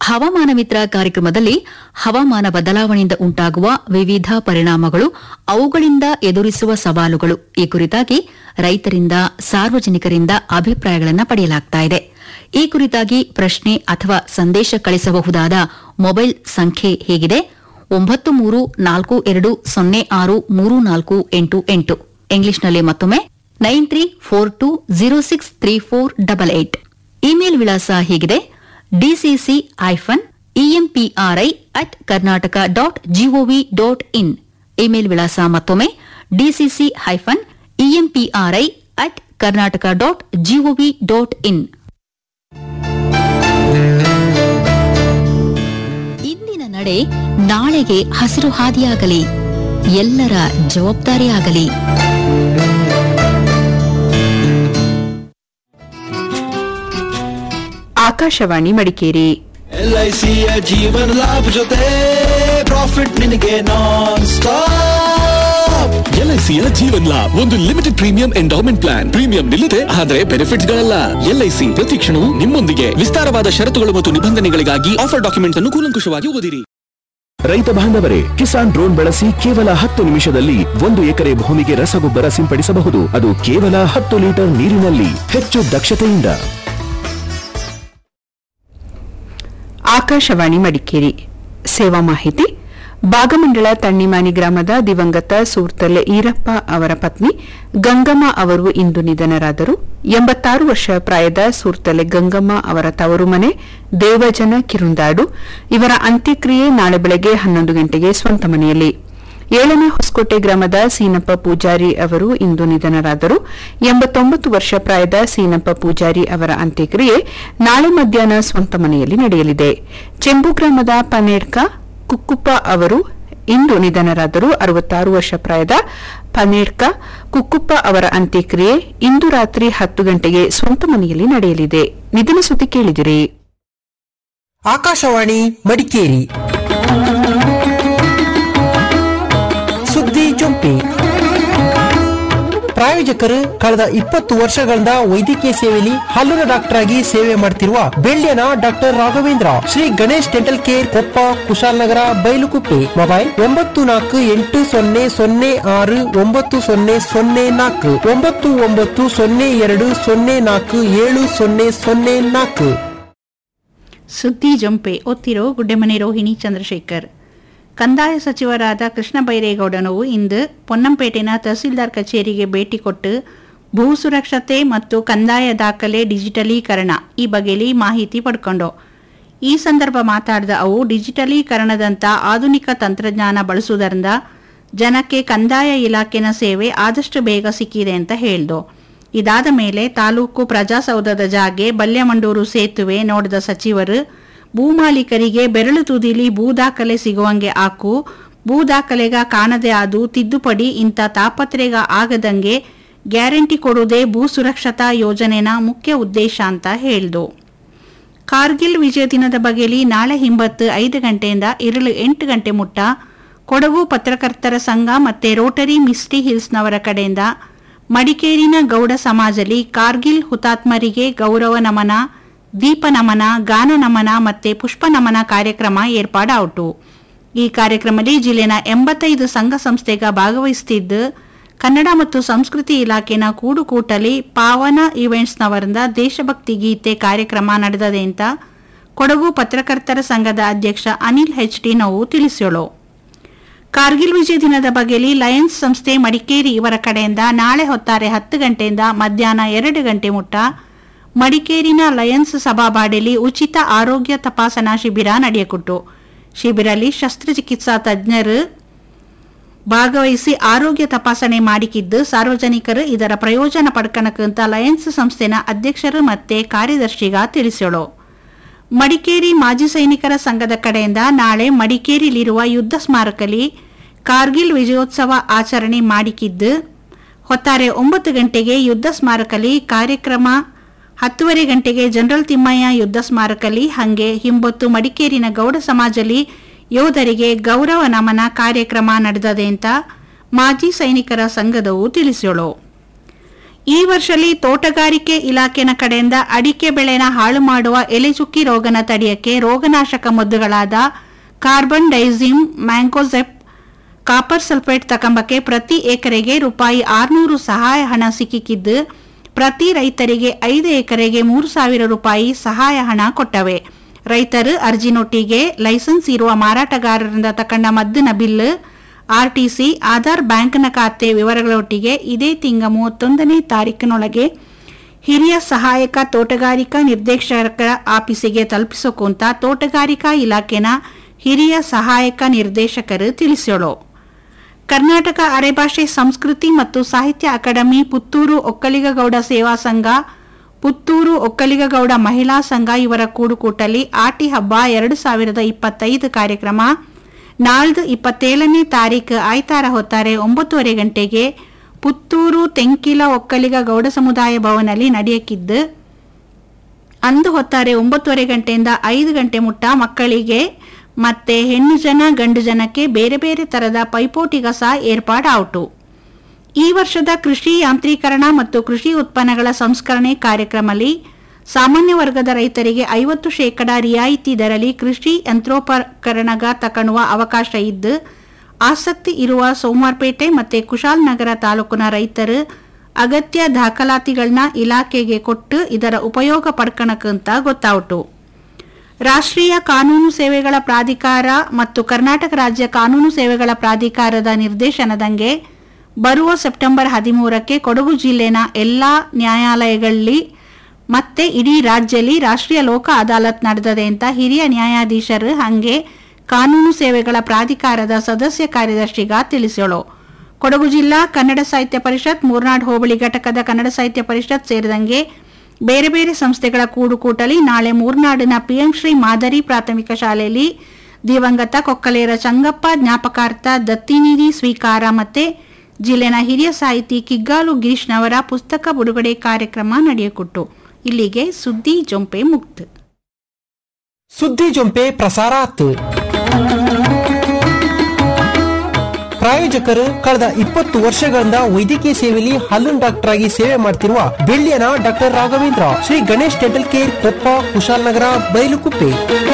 ಹವಾಮಾನ ಮಿತ್ರ ಕಾರ್ಯಕ್ರಮದಲ್ಲಿ ಹವಾಮಾನ ಬದಲಾವಣೆಯಿಂದ ಉಂಟಾಗುವ ವಿವಿಧ ಪರಿಣಾಮಗಳು ಅವುಗಳಿಂದ ಎದುರಿಸುವ ಸವಾಲುಗಳು ಈ ಕುರಿತಾಗಿ ರೈತರಿಂದ ಸಾರ್ವಜನಿಕರಿಂದ ಅಭಿಪ್ರಾಯಗಳನ್ನು ಪಡೆಯಲಾಗುತ್ತಿದೆ ಈ ಕುರಿತಾಗಿ ಪ್ರಶ್ನೆ ಅಥವಾ ಸಂದೇಶ ಕಳಿಸಬಹುದಾದ ಮೊಬೈಲ್ ಸಂಖ್ಯೆ ಹೇಗಿದೆ ಒಂಬತ್ತು ಮೂರು ನಾಲ್ಕು ಎರಡು ಸೊನ್ನೆ ಆರು ಮೂರು ನಾಲ್ಕು ಎಂಟು ಎಂಟು ಇಂಗ್ಲಿಷ್ನಲ್ಲಿ ಮತ್ತೊಮ್ಮೆ nine three four two zero six three four double eight email ವಿಳಾಸ ಹೀಗಿದೆ DCC hyphen EMPRI at Karnataka dot GOV dot in email ವಿಳಾಸ ಮತ್ತೊಮ್ಮೆ DCC hyphen EMPRI at Karnataka dot GOV dot in ಇಂದಿನ ನಡೆ ನಾಳೆಗೆ ಹಸಿರು ಹಾದಿಯಾಗಲಿ ಎಲ್ಲರ ಜವಾಬ್ದಾರಿಯಾಗಲಿ ಆಕಾಶವಾಣಿ ಮಡಿಕೇರಿ ಎಲ್ಐಸಿಯ ಜೀವನ ಲಾಭ ಜೊತೆ ಪ್ರಾಫಿಟ್ ನಿನಗೆ ನಾನ್ ಸ್ಟಾಪ್ ಎಲ್ಐಸಿಯ ಜೀವನ್ ಲಾಭ್ ಒಂದು limited premium endowment plan premium ನಿಲ್ಲದೆ ಆದರೆ ಬೆನಿಫಿಟ್ಸ್ ಗಳಲ್ಲ ಎಲ್ಐಸಿ ಪ್ರತಿ ಕ್ಷಣವೂ ನಿಮ್ಮೊಂದಿಗೆ ವಿಸ್ತಾರವಾದ ಷರತ್ತುಗಳು ಮತ್ತು ನಿಬಂಧನೆಗಳಿಗಾಗಿ ಆಫರ್ ಡಾಕ್ಯುಮೆಂಟ್ಸ್ ಅನ್ನು ಕೂಲಂಕುಷವಾಗಿ ಓದಿರಿ ರೈತ ಬಾಂಧವರೇ ಕಿಸಾನ್ ಡ್ರೋನ್ ಬಳಸಿ ಕೇವಲ ಹತ್ತು ನಿಮಿಷದಲ್ಲಿ ಒಂದು ಎಕರೆ ಭೂಮಿಗೆ ರಸಗೊಬ್ಬರ ಸಿಂಪಡಿಸಬಹುದು ಅದು ಕೇವಲ ಹತ್ತು ಲೀಟರ್ ನೀರಿನಲ್ಲಿ ಹೆಚ್ಚು ದಕ್ಷತೆಯಿಂದ ಆಕಾಶವಾಣಿ ಮಡಿಕೇರಿ ಸೇವಾ ಮಾಹಿತಿ ಭಾಗಮಂಡಲ ತಣ್ಣಿಮಾನಿ ಗ್ರಾಮದ ದಿವಂಗತ ಸೂರ್ತಲೆ ಈರಪ್ಪ ಅವರ ಪತ್ನಿ ಗಂಗಮ್ಮ ಅವರು ಇಂದು ನಿಧನರಾದರು ಎಂಬತ್ತಾರು ವರ್ಷ ಪ್ರಾಯದ ಸೂರ್ತಲೆ ಗಂಗಮ್ಮ ಅವರ ತವರು ಮನೆ ದೇವಜನ ಕಿರುಂದಾಡು ಇವರ ಅಂತ್ಯಕ್ರಿಯೆ ನಾಳೆ ಬೆಳಗ್ಗೆ ಹನ್ನೊಂದು ಗಂಟೆಗೆ ಸ್ವಂತ ಮನೆಯಲ್ಲಿ ಏಳನೇ ಹೊಸಕೋಟೆ ಗ್ರಾಮದ ಸೀನಪ್ಪ ಪೂಜಾರಿ ಅವರು ಇಂದು ನಿಧನರಾದರು ಎಂಬತ್ತೊಂಬತ್ತು ವರ್ಷ ಪ್ರಾಯದ ಸೀನಪ್ಪ ಪೂಜಾರಿ ಅವರ ಅಂತ್ಯಕ್ರಿಯೆ ನಾಳೆ ಮಧ್ಯಾಹ್ನ ಸ್ವಂತ ಮನೆಯಲ್ಲಿ ನಡೆಯಲಿದೆ ಚೆಂಬು ಗ್ರಾಮದ ಪನೇಡ್ಕ ಕುಕ್ಕುಪ್ಪ ಅವರು ಇಂದು ನಿಧನರಾದರು ಅರವತ್ತಾರು ವರ್ಷ ಪ್ರಾಯದ ಪನೇಡ್ಕ ಕುಕ್ಕುಪ್ಪ ಅವರ ಅಂತ್ಯಕ್ರಿಯೆ ಇಂದು ರಾತ್ರಿ ಹತ್ತು ಗಂಟೆಗೆ ಸ್ವಂತ ಮನೆಯಲ್ಲಿ ನಡೆಯಲಿದೆ ನಿಧನ ಸುದ್ದಿ ಕೇಳಿದಿರಿ ಆಕಾಶವಾಣಿ ಮಡಿಕೇರಿ ಸುದ್ದಿ ಜೊಂಪಿ ಪ್ರಾಯೋಜಕರು ಕಳೆದ ಇಪ್ಪತ್ತು ವರ್ಷಗಳಿಂದ ವೈದ್ಯಕೀಯ ಸೇವೆಯಲ್ಲಿ ಹಲ್ಲುನ ಡಾಕ್ಟರ್ ಆಗಿ ಸೇವೆ ಮಾಡ್ತಿರುವ ಬೆಳ್ಳಿಯನ doctor Raghavendra Shri Ganesh dental care Koppa Kushalnagar Bylakuppe mobile ಒಂಬತ್ತು ನಾಲ್ಕು ಎಂಟು ಸೊನ್ನೆ ಸೊನ್ನೆ ಆರು ಒಂಬತ್ತು ಸೊನ್ನೆ ಸೊನ್ನೆ ನಾಲ್ಕು ಒಂಬತ್ತು ಒಂಬತ್ತು ಸೊನ್ನೆ ಎರಡು ಸೊನ್ನೆ ನಾಲ್ಕು ಏಳು ಸೊನ್ನೆ ಸೊನ್ನೆ ನಾಲ್ಕು ಸುದ್ದಿ ಜಂಪೆ ಒತ್ತಿರೋ ಗುಡ್ಡೆಮನೆ ರೋಹಿಣಿ ಚಂದ್ರಶೇಖರ್ ಕಂದಾಯ ಸಚಿವರಾದ ಕೃಷ್ಣ ಬೈರೇಗೌಡನವು ಇಂದು ಪೊನ್ನಂಪೇಟೆನ ತಹಸೀಲ್ದಾರ್ ಕಚೇರಿಗೆ ಭೇಟಿ ಕೊಟ್ಟು ಭೂ ಸುರಕ್ಷತೆ ಮತ್ತು ಕಂದಾಯ ದಾಖಲೆ ಡಿಜಿಟಲೀಕರಣ ಈ ಬಗೆಯಲ್ಲಿ ಮಾಹಿತಿ ಪಡ್ಕೊಂಡು ಈ ಸಂದರ್ಭ ಮಾತಾಡಿದ ಅವು ಡಿಜಿಟಲೀಕರಣದಂಥ ಆಧುನಿಕ ತಂತ್ರಜ್ಞಾನ ಬಳಸುವುದರಿಂದ ಜನಕ್ಕೆ ಕಂದಾಯ ಇಲಾಖೆನ ಸೇವೆ ಆದಷ್ಟು ಬೇಗ ಸಿಕ್ಕಿದೆ ಅಂತ ಹೇಳ್ದು ಇದಾದ ಮೇಲೆ ತಾಲೂಕು ಪ್ರಜಾಸೌಧದ ಜಾಗೆ ಬಲ್ಯಮಂಡೂರು ಸೇತುವೆ ನೋಡಿದ ಸಚಿವರು ಭೂಮಾಲೀಕರಿಗೆ ಬೆರಳು ತುದಿಲಿ ಭೂ ದಾಖಲೆ ಸಿಗುವಂಗೆ ಹಾಕು ಭೂ ದಾಖಲೆಗ ಕಾಣದೆ ಆದು ತಿದ್ದುಪಡಿ ಇಂಥ ತಾಪತ್ರೆಗ ಆಗದಂಗೆ ಗ್ಯಾರಂಟಿ ಕೊಡುವುದೇ ಭೂ ಸುರಕ್ಷತಾ ಯೋಜನೆನ ಮುಖ್ಯ ಉದ್ದೇಶ ಅಂತ ಹೇಳ್ದು ಕಾರ್ಗಿಲ್ ವಿಜಯ ದಿನದ ಬಗೆಯಲ್ಲಿ ನಾಳೆ ಹಿಂಬತ್ತು ಐದು ಗಂಟೆಯಿಂದ ಇರಲು ಎಂಟು ಗಂಟೆ ಮುಟ್ಟ ಕೊಡಗು ಪತ್ರಕರ್ತರ ಸಂಘ ಮತ್ತೆ ರೋಟರಿ ಮಿಸ್ಟಿ ಹಿಲ್ಸ್ನವರ ಕಡೆಯಿಂದ ಮಡಿಕೇರಿನ ಗೌಡ ಸಮಾಜದಲ್ಲಿ ಕಾರ್ಗಿಲ್ ಹುತಾತ್ಮರಿಗೆ ಗೌರವ ನಮನ ದೀಪ ನಮನ ಗಾನ ನಮನ ಮತ್ತೆ ಪುಷ್ಪ ನಮನ ಕಾರ್ಯಕ್ರಮ ಏರ್ಪಾಡಾಯಿತು ಈ ಕಾರ್ಯಕ್ರಮದಲ್ಲಿ ಜಿಲ್ಲೆನ ಎಂಬತ್ತೈದು ಸಂಘ ಸಂಸ್ಥೆಗ ಭಾಗವಹಿಸುತ್ತಿದ್ದು ಕನ್ನಡ ಮತ್ತು ಸಂಸ್ಕೃತಿ ಇಲಾಖೆನ ಕೂಡುಕೂಟಲಿ ಪಾವನ ಈವೆಂಟ್ಸ್ನವರಿಂದ ದೇಶಭಕ್ತಿ ಗೀತೆ ಕಾರ್ಯಕ್ರಮ ನಡೆದದೆ ಅಂತ ಕೊಡಗು ಪತ್ರಕರ್ತರ ಸಂಘದ ಅಧ್ಯಕ್ಷ ಅನಿಲ್ ಹೆಚ್ ಟಿ ನೋವು ತಿಳಿಸೋಳು ಕಾರ್ಗಿಲ್ ವಿಜಯ ದಿನದ ಬಗೆಯಲ್ಲಿ ಲಯನ್ಸ್ ಸಂಸ್ಥೆ ಮಡಿಕೇರಿ ಇವರ ಕಡೆಯಿಂದ ನಾಳೆ ಹೊತ್ತಾರೆ ಹತ್ತು ಗಂಟೆಯಿಂದ ಮಧ್ಯಾಹ್ನ ಎರಡು ಗಂಟೆ ಮುಟ್ಟ ಮಡಿಕೇರಿನ ಲಯನ್ಸ್ ಸಭಾಬಾಡಿಯಲ್ಲಿ ಉಚಿತ ಆರೋಗ್ಯ ತಪಾಸಣಾ ಶಿಬಿರ ನಡೆಯಕೊಟ್ಟು ಶಿಬಿರಲ್ಲಿ ಶಸ್ತ್ರಚಿಕಿತ್ಸಾ ತಜ್ಞರು ಭಾಗವಹಿಸಿ ಆರೋಗ್ಯ ತಪಾಸಣೆ ಮಾಡಿಕಿದ್ದು ಸಾರ್ವಜನಿಕರು ಇದರ ಪ್ರಯೋಜನ ಪಡ್ಕಣಕ್ಕಂತ ಲಯನ್ಸ್ ಸಂಸ್ಥೆನ ಅಧ್ಯಕ್ಷರು ಮತ್ತೆ ಕಾರ್ಯದರ್ಶಿಗ ತಿಳಿಸೋಳು ಮಡಿಕೇರಿ ಮಾಜಿ ಸೈನಿಕರ ಸಂಘದ ಕಡೆಯಿಂದ ನಾಳೆ ಮಡಿಕೇರಿಲಿರುವ ಯುದ್ಧ ಸ್ಮಾರಕಲಿ ಕಾರ್ಗಿಲ್ ವಿಜಯೋತ್ಸವ ಆಚರಣೆ ಮಾಡಿಕಿದ್ದು ಹೊತ್ತಾರೆ ಒಂಬತ್ತು ಗಂಟೆಗೆ ಯುದ್ಧ ಸ್ಮಾರಕಲಿ ಕಾರ್ಯಕ್ರಮ ಹತ್ತುವರೆ ಗಂಟೆಗೆ ಜನರಲ್ ತಿಮ್ಮಯ್ಯ ಯುದ್ಧ ಸ್ಮಾರಕಲಿ ಹಂಗೆ ಹಿಂಬೊತ್ತು ಮಡಿಕೇರಿನ ಗೌಡ ಸಮಾಜಲಿ ಯೋಧರಿಗೆ ಗೌರವ ನಮನ ಕಾರ್ಯಕ್ರಮ ನಡೆದದೆ ಅಂತ ಮಾಜಿ ಸೈನಿಕರ ಸಂಘದವು ತಿಳಿಸೋಳು ಈ ವರ್ಷಲಿ ತೋಟಗಾರಿಕೆ ಇಲಾಖೆನ ಕಡೆಯಿಂದ ಅಡಿಕೆ ಬೆಳೆನ ಹಾಳು ಮಾಡುವ ಎಲೆಚುಕ್ಕಿ ರೋಗನ ತಡೆಯಕ್ಕೆ ರೋಗನಾಶಕ ಮದ್ದುಗಳಾದ carbendazim mancozeb copper sulphate ತಕಂಬಕ್ಕೆ ಪ್ರತಿ ಎಕರೆಗೆ ರೂಪಾಯಿ ಆರುನೂರು ಸಹಾಯ ಹಣ ಸಿಕ್ಕಿದ್ದು ಪ್ರತಿ ರೈತರಿಗೆ ಐದು ಎಕರೆಗೆ ಮೂರು ಸಾವಿರ ರೂಪಾಯಿ ಸಹಾಯ ಹಣ ಕೊಟ್ಟವೆ ರೈತರು ಅರ್ಜಿನೊಟ್ಟಿಗೆ ಲೈಸೆನ್ಸ್ ಇರುವ ಮಾರಾಟಗಾರರಿಂದ ತಕೊಂಡ ಮದ್ದಿನ ಬಿಲ್ ಆರ್ಟಿಸಿ ಆಧಾರ್ ಬ್ಯಾಂಕ್ನ ಖಾತೆ ವಿವರಗಳೊಟ್ಟಿಗೆ ಇದೇ ತಿಂಗ ಮೂವತ್ತೊಂದನೇ ತಾರೀಕಿನೊಳಗೆ ಹಿರಿಯ ಸಹಾಯಕ ತೋಟಗಾರಿಕಾ ನಿರ್ದೇಶಕರ ಆಫೀಸಿಗೆ ತಲುಪಿಸೋಕುಂತ ತೋಟಗಾರಿಕಾ ಇಲಾಖೆನ ಹಿರಿಯ ಸಹಾಯಕ ನಿರ್ದೇಶಕರು ತಿಳಿಸೋಳು ಕರ್ನಾಟಕ ಅರೆಭಾಷೆ ಸಂಸ್ಕೃತಿ ಮತ್ತು ಸಾಹಿತ್ಯ ಅಕಾಡೆಮಿ ಪುತ್ತೂರು ಒಕ್ಕಲಿಗಗೌಡ ಸೇವಾ ಸಂಘ ಪುತ್ತೂರು ಒಕ್ಕಲಿಗಗೌಡ ಮಹಿಳಾ ಸಂಘ ಇವರ ಕೂಡುಕೂಟಲಿ ಆಟಿ ಹಬ್ಬ ಎರಡು ಸಾವಿರದ ಇಪ್ಪತ್ತೈದು ಕಾರ್ಯಕ್ರಮ ನಾಳ್ದು ಇಪ್ಪತ್ತೇಳನೇ ತಾರೀಕು ಆಯ್ತಾರ ಹೊತ್ತಾರೆ ಒಂಬತ್ತುವರೆ ಗಂಟೆಗೆ ಪುತ್ತೂರು ತೆಂಕಿಲ ಒಕ್ಕಲಿಗ ಗೌಡ ಸಮುದಾಯ ಭವನಲ್ಲಿ ನಡೆಯಕ್ಕಿದ್ದು ಅಂದು ಹೊತ್ತಾರೆ ಒಂಬತ್ತುವರೆ ಗಂಟೆಯಿಂದ ಐದು ಗಂಟೆ ಮುಟ್ಟ ಮಕ್ಕಳಿಗೆ ಮತ್ತೆ ಹೆಣ್ಣು ಜನ ಗಂಡು ಜನಕ್ಕೆ ಬೇರೆ ಬೇರೆ ತರದ ಪೈಪೋಟಿಗ ಸಹ ಏರ್ಪಾಡಾಯಿತು ಈ ವರ್ಷದ ಕೃಷಿ ಯಾಂತ್ರೀಕರಣ ಮತ್ತು ಕೃಷಿ ಉತ್ಪನ್ನಗಳ ಸಂಸ್ಕರಣೆ ಕಾರ್ಯಕ್ರಮದಲ್ಲಿ ಸಾಮಾನ್ಯ ವರ್ಗದ ರೈತರಿಗೆ ಐವತ್ತು ಶೇಕಡ ರಿಯಾಯಿತಿ ದರಲಿ ಕೃಷಿ ಯಂತ್ರೋಪಕರಣಗ ತಕಣುವ ಅವಕಾಶ ಇದ್ದು ಆಸಕ್ತಿ ಇರುವ ಸೋಮವಾರಪೇಟೆ ಮತ್ತು ಕುಶಾಲನಗರ ತಾಲೂಕಿನ ರೈತರು ಅಗತ್ಯ ದಾಖಲಾತಿಗಳನ್ನ ಇಲಾಖೆಗೆ ಕೊಟ್ಟು ಇದರ ಉಪಯೋಗ ಪಡ್ಕಣಕ್ಕಂತ ಗೊತ್ತಾಯಿತು ರಾಷ್ಟ್ರೀಯ ಕಾನೂನು ಸೇವೆಗಳ ಪ್ರಾಧಿಕಾರ ಮತ್ತು ಕರ್ನಾಟಕ ರಾಜ್ಯ ಕಾನೂನು ಸೇವೆಗಳ ಪ್ರಾಧಿಕಾರದ ನಿರ್ದೇಶನದಂಗೆ ಬರುವ ಸೆಪ್ಟೆಂಬರ್ ಹದಿಮೂರಕ್ಕೆ ಕೊಡಗು ಜಿಲ್ಲೆನ ಎಲ್ಲಾ ನ್ಯಾಯಾಲಯಗಳಲ್ಲಿ ಮತ್ತೆ ಇಡೀ ರಾಜ್ಯದಲ್ಲಿ ರಾಷ್ಟ್ರೀಯ ಲೋಕ ಅದಾಲತ್ ನಡೆದದೆ ಅಂತ ಹಿರಿಯ ನ್ಯಾಯಾಧೀಶರು ಹಂಗೆ ಕಾನೂನು ಸೇವೆಗಳ ಪ್ರಾಧಿಕಾರದ ಸದಸ್ಯ ಕಾರ್ಯದರ್ಶಿಗ ತಿಳಿಸೋಳು ಕೊಡಗು ಜಿಲ್ಲಾ ಕನ್ನಡ ಸಾಹಿತ್ಯ ಪರಿಷತ್ ಮೂರ್ನಾಡ್ ಹೋಬಳಿ ಘಟಕದ ಕನ್ನಡ ಸಾಹಿತ್ಯ ಪರಿಷತ್ ಸೇರಿದಂಗೆ ಬೇರೆ ಬೇರೆ ಸಂಸ್ಥೆಗಳ ಕೂಡುಕೂಟಲಿ ನಾಳೆ ಮೂರ್ನಾಡಿನ ಪಿಎಂ ಶ್ರೀ ಮಾದರಿ ಪ್ರಾಥಮಿಕ ಶಾಲೆಯಲ್ಲಿ ದಿವಂಗತ ಕೊಕ್ಕಲೇರ ಚಂಗಪ್ಪ ಜ್ಞಾಪಕಾರ್ಥ ದತ್ತಿನಿಧಿ ಸ್ವೀಕಾರ ಮತ್ತೆ ಜಿಲ್ಲೆನ ಹಿರಿಯ ಸಾಹಿತಿ ಕಿಗ್ಗಾಲು ಗಿರೀಶ್ನವರ ಪುಸ್ತಕ ಬಿಡುಗಡೆ ಕಾರ್ಯಕ್ರಮ ನಡೆಯಕೊಟ್ಟು ಇಲ್ಲಿಗೆ ಸುದ್ದಿ ಜೊಂಪೆ ಮುಕ್ತ ಸುದ್ದಿ ಜೊಂಪೆ ಪ್ರಸಾರ ಆತು ಪ್ರಾಯೋಜಕರು ಕಳೆದ ಇಪ್ಪತ್ತು ವರ್ಷಗಳಿಂದ ವೈದ್ಯಕೀಯ ಸೇವೆಯಲ್ಲಿ ಹಲ್ಲುನ್ ಡಾಕ್ಟರ್ ಆಗಿ ಸೇವೆ ಮಾಡ್ತಿರುವ ಬೆಳ್ಳಿಯನ doctor Raghavendra Shri Ganesh dental care Koppa Kushalnagar Bylakuppe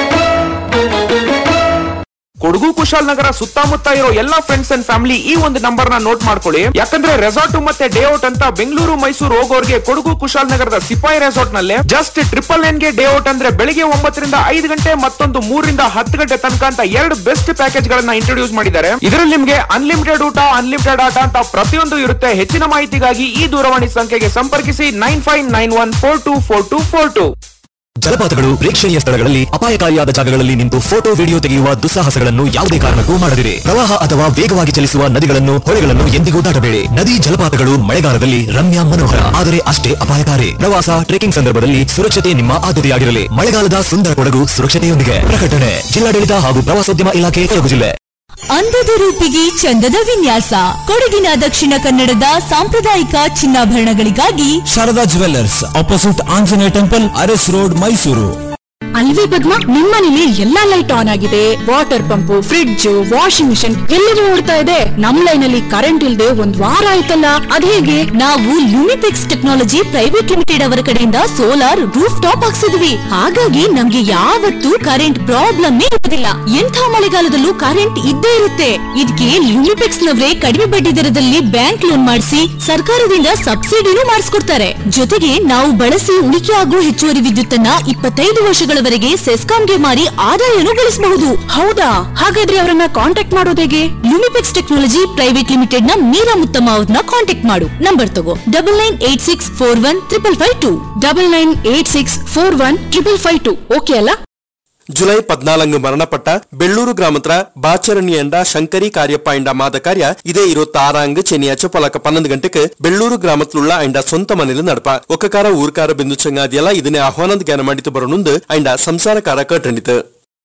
Kodagu Kushalnagar ಸುತ್ತಮುತ್ತ ಇರೋ ಎಲ್ಲಾ ಫ್ರೆಂಡ್ಸ್ ಅಂಡ್ ಫ್ಯಾಮಿಲಿ ಈ ಒಂದು ನಂಬರ್ ನ ನೋಟ್ ಮಾಡ್ಕೊಳ್ಳಿ ಯಾಕಂದ್ರೆ ರೆಸಾರ್ಟ್ ಮತ್ತೆ ಡೇ ಔಟ್ ಅಂತ ಬೆಂಗಳೂರು ಮೈಸೂರು ಹೋಗೋರ್ಗೆ ಕೊಡಗು ಕುಶಾಲನಗರದ ಸಿಪಾಯಿ ರೆಸಾರ್ಟ್ ನಲ್ಲಿ ಜಸ್ಟ್ ಟ್ರಿಪಲ್ ಎನ್ ಗೆ ಡೇ ಔಟ್ ಅಂದ್ರೆ ಬೆಳಿಗ್ಗೆ ಒಂಬತ್ತರಿಂದ ಐದು ಗಂಟೆ ಮತ್ತೊಂದು ಮೂರರಿಂದ ಹತ್ತು ಗಂಟೆ ತನಕ ಅಂತ ಎರಡು ಬೆಸ್ಟ್ ಪ್ಯಾಕೇಜ್ ಗಳನ್ನ ಇಂಟ್ರೊಡ್ಯೂಸ್ ಮಾಡಿದ್ದಾರೆ ಇದರಲ್ಲಿ ನಿಮ್ಗೆ ಅನ್ಲಿಮಿಟೆಡ್ ಊಟ ಅನ್ಲಿಮಿಟೆಡ್ ಆಟ ಅಂತ ಪ್ರತಿಯೊಂದು ಇರುತ್ತೆ ಹೆಚ್ಚಿನ ಮಾಹಿತಿಗಾಗಿ ಈ ದೂರವಾಣಿ ಸಂಖ್ಯೆಗೆ ಸಂಪರ್ಕಿಸಿ nine five nine one four two four two four two ಜಲಪಾತಗಳು ಪ್ರೇಕ್ಷಣೀಯ ಸ್ಥಳಗಳಲ್ಲಿ ಅಪಾಯಕಾರಿಯಾದ ಜಾಗಗಳಲ್ಲಿ ನಿಂತು ಫೋಟೋ ವಿಡಿಯೋ ತೆಗೆಯುವ ದುಸ್ಸಾಹಸಗಳನ್ನು ಯಾವುದೇ ಕಾರಣಕ್ಕೂ ಮಾಡದಿರಿ ಪ್ರವಾಹ ಅಥವಾ ವೇಗವಾಗಿ ಚಲಿಸುವ ನದಿಗಳನ್ನು ಹೊಳೆಗಳನ್ನು ಎಂದಿಗೂ ದಾಟಬೇಡಿ ನದಿ ಜಲಪಾತಗಳು ಮಳೆಗಾಲದಲ್ಲಿ ರಮ್ಯ ಮನೋಹರ ಆದರೆ ಅಷ್ಟೇ ಅಪಾಯಕಾರಿ ಪ್ರವಾಸ ಟ್ರೆಕಿಂಗ್ ಸಂದರ್ಭದಲ್ಲಿ ಸುರಕ್ಷತೆ ನಿಮ್ಮ ಆದ್ಯತೆಯಾಗಿರಲಿ ಮಳೆಗಾಲದ ಸುಂದರ ಕೊಡಗು ಸುರಕ್ಷತೆಯೊಂದಿಗೆ ಪ್ರಕಟಣೆ ಜಿಲ್ಲಾಡಳಿತ ಹಾಗೂ ಪ್ರವಾಸೋದ್ಯಮ ಇಲಾಖೆ ಕೊಡಗು ಜಿಲ್ಲೆ ಅಂದದ ರೂಪಿಗೆ ಚಂದದ ವಿನ್ಯಾಸ ಕೊಡಗಿನ ದಕ್ಷಿಣ ಕನ್ನಡದ ಸಾಂಪ್ರದಾಯಿಕ ಚಿನ್ನಾಭರಣಗಳಿಗಾಗಿ Sharada jewellers opposite Anjaneya temple Aras road Mysuru ಅಲ್ವೇ ಪದ್ಮ ನಿಮ್ಮನೇಲಿ ಎಲ್ಲಾ ಲೈಟ್ ಆನ್ ಆಗಿದೆ water pump fridge washing machine ಎಲ್ಲರೂ ಓಡ್ತಾ ಇದೆ ನಮ್ ಲೈನ್ ಅಲ್ಲಿ ಕರೆಂಟ್ ಇಲ್ದೆ ಒಂದ್ ವಾರ ಆಯ್ತಲ್ಲ ಅದೇಗೆ ನಾವು ಯುನಿಪೆಕ್ಸ್ ಟೆಕ್ನಾಲಜಿ ಪ್ರೈವೇಟ್ ಲಿಮಿಟೆಡ್ ಅವರ ಕಡೆಯಿಂದ ಸೋಲಾರ್ ರೂಫ್ ಟಾಪ್ ಹಾಕ್ಸಿದ್ವಿ ಹಾಗಾಗಿ ನಮ್ಗೆ ಯಾವತ್ತೂ ಕರೆಂಟ್ ಪ್ರಾಬ್ಲಮ್ ಇರೋದಿಲ್ಲ ಎಂಥ ಮಳೆಗಾಲದಲ್ಲೂ ಕರೆಂಟ್ ಇದ್ದೇ ಇರುತ್ತೆ ಇದಕ್ಕೆ ಯುನಿಪೆಕ್ಸ್ ನವರೇ ಕಡಿಮೆ ಬಡ್ಡಿ ದರದಲ್ಲಿ ಬ್ಯಾಂಕ್ ಲೋನ್ ಮಾಡಿಸಿ ಸರ್ಕಾರದಿಂದ ಸಬ್ಸಿಡಿನೂ ಮಾಡಿಸ್ಕೊಡ್ತಾರೆ ಜೊತೆಗೆ ನಾವು ಬಳಸಿ ಉಳಿಕೆ ಆಗೋ ಹೆಚ್ಚುವರಿ ವಿದ್ಯುತ್ತನ್ನ ಇಪ್ಪತ್ತೈದು ವರ್ಷಗಳವರೆಗೆ ಸೆಸ್ಕಾಂಗೆ ಮಾರಿ ಆದಾಯನೂ ಗಳಿಸಬಹುದು ಹೌದಾ ಹಾಗಾದ್ರೆ ಅವರನ್ನ ಕಾಂಟ್ಯಾಕ್ಟ್ ಮಾಡೋದು ಹೇಗೆ ಯುನಿಪೆಕ್ಸ್ ಟೆಕ್ನಾಲಜಿ ಪ್ರೈವೇಟ್ ಲಿಮಿಟೆಡ್ ನ ಮೀರಾ ಮುತ್ತಮ್ಮ ಅವ್ರನ್ನ ಕಾಂಟ್ಯಾಕ್ಟ್ ಮಾಡು ನಂಬರ್ ತಗೋ double nine eight six four one triple five two double nine eight six four one triple five two okay ಅಲ್ಲ ಜುಲೈ ಪದ್ನಾಲ್ಕು ಮರಣಪಟ್ಟ ಬೆಳ್ಳೂರು ಗ್ರಾಮತ್ರ ಬಾಚರಣಿ ಎಂಡ ಶಂಕರಿ ಕಾರ್ಯಪ್ಪ ಎಂಡ ಮಾದ ಕಾರ್ಯ ಇದೇ ഇരുപത്തി ആറാങ്ക് ശനിയാഴ്ച പൊലക്ക പന്ത്രണ്ട് ഗಂಟೆക്ക് ಬೆಳ್ಳೂರು ಗ್ರಾಮത്തിലുള്ള അയണ്ട സ്വന്തം ಮನೇಲಿ ನಡಪ ಒಕ್ಕಕಾರ ಊರ್ಕಾರ ಬಿಂದು ಚಂಗಾದಿಯಲ್ಲ ಇದನ್ನೇ ಆಹ್ವಾನದ ಜ್ಞಾನ ಮಾಡಿತು ಬರೋಣುಂದು ಅಯಂಡ ಸಂಸಾರಕಾರ ಕಟ್ಟಂಡಿತು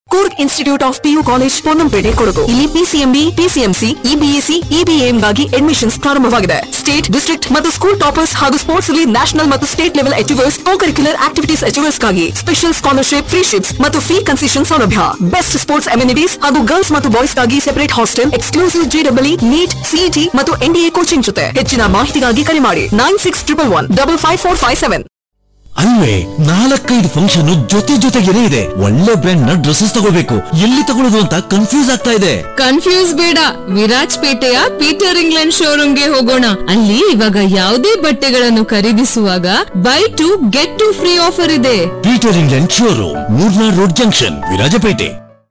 Coorg institute of PU college Ponnampet Kodagu ಇಲ್ಲಿ ಪಿಸಿಎಂಬಿ ಪಿಸಿಎಂಸಿ ಇಬಿಎಸ್ಸಿ ಇಬಿಎಂಗಾಗಿ ಅಡ್ಮಿಷನ್ಸ್ ಪ್ರಾರಂಭವಾಗಿದೆ ಸ್ಟೇಟ್ ಡಿಸ್ಟ್ರಿಕ್ಟ್ ಮತ್ತು ಸ್ಕೂಲ್ ಟಾಪರ್ಸ್ ಹಾಗೂ ಸ್ಪೋರ್ಟ್ಸ್ ಅಲ್ಲಿ ನ್ಯಾಷನಲ್ ಮತ್ತು state level achievers co curricular activities ಅಚೀವರ್ಸ್ಗಾಗಿ ಸ್ಪೆಷಲ್ ಸ್ಕಾಲರ್ಶಿಪ್ ಫ್ರೀ ಶಿಪ್ಸ್ ಮತ್ತು ಫೀ ಕನ್ಸೆಷನ್ ಸೌಲಭ್ಯ ಬೆಸ್ಟ್ ಸ್ಪೋರ್ಟ್ಸ್ ಅಮ್ಯುನಿಟೀಸ್ ಹಾಗೂ ಗರ್ಲ್ಸ್ ಮತ್ತು ಬಾಯ್ಸ್ಗಾಗಿ ಸೆಪರೇಟ್ ಹಾಸ್ಟೆಲ್ ಎಕ್ಸ್ಕ್ಲೂಸಿವ್ ಜೆಡಬ್ಲ್ಇ ನೀಟ್ ಸಿಇಟಿ ಮತ್ತು ಎನ್ಡಿಎ ಕೋಚಿಂಗ್ ಜೊತೆ ಹೆಚ್ಚಿನ ಮಾಹಿತಿಗಾಗಿ ಕರೆ ಮಾಡಿ nine six triple one double five four five seven ಅಲ್ವೇ ನಾಲ್ಕೈದು ಫಂಕ್ಷನ್ ಜೊತೆ ಜೊತೆಗೇನೆ ಇದೆ ಒಳ್ಳೆ ಬ್ರ್ಯಾಂಡ್ ನ ಡ್ರೆಸ್ಸಸ್ ತಗೋಬೇಕು ಎಲ್ಲಿ ತಗೊಳ್ಳೋದು ಅಂತ ಕನ್ಫ್ಯೂಸ್ ಆಗ್ತಾ ಇದೆ ಕನ್ಫ್ಯೂಸ್ ಬೇಡ ವಿರಾಜ್ಪೇಟೆಯ ಪೀಟರ್ ಇಂಗ್ಲೆಂಡ್ ಶೋರೂಮ್ಗೆ ಹೋಗೋಣ ಅಲ್ಲಿ ಇವಾಗ ಯಾವುದೇ ಬಟ್ಟೆಗಳನ್ನು ಖರೀದಿಸುವಾಗ buy two get two free offer ಇದೆ Peter England showroom Murnad road junction Virajpet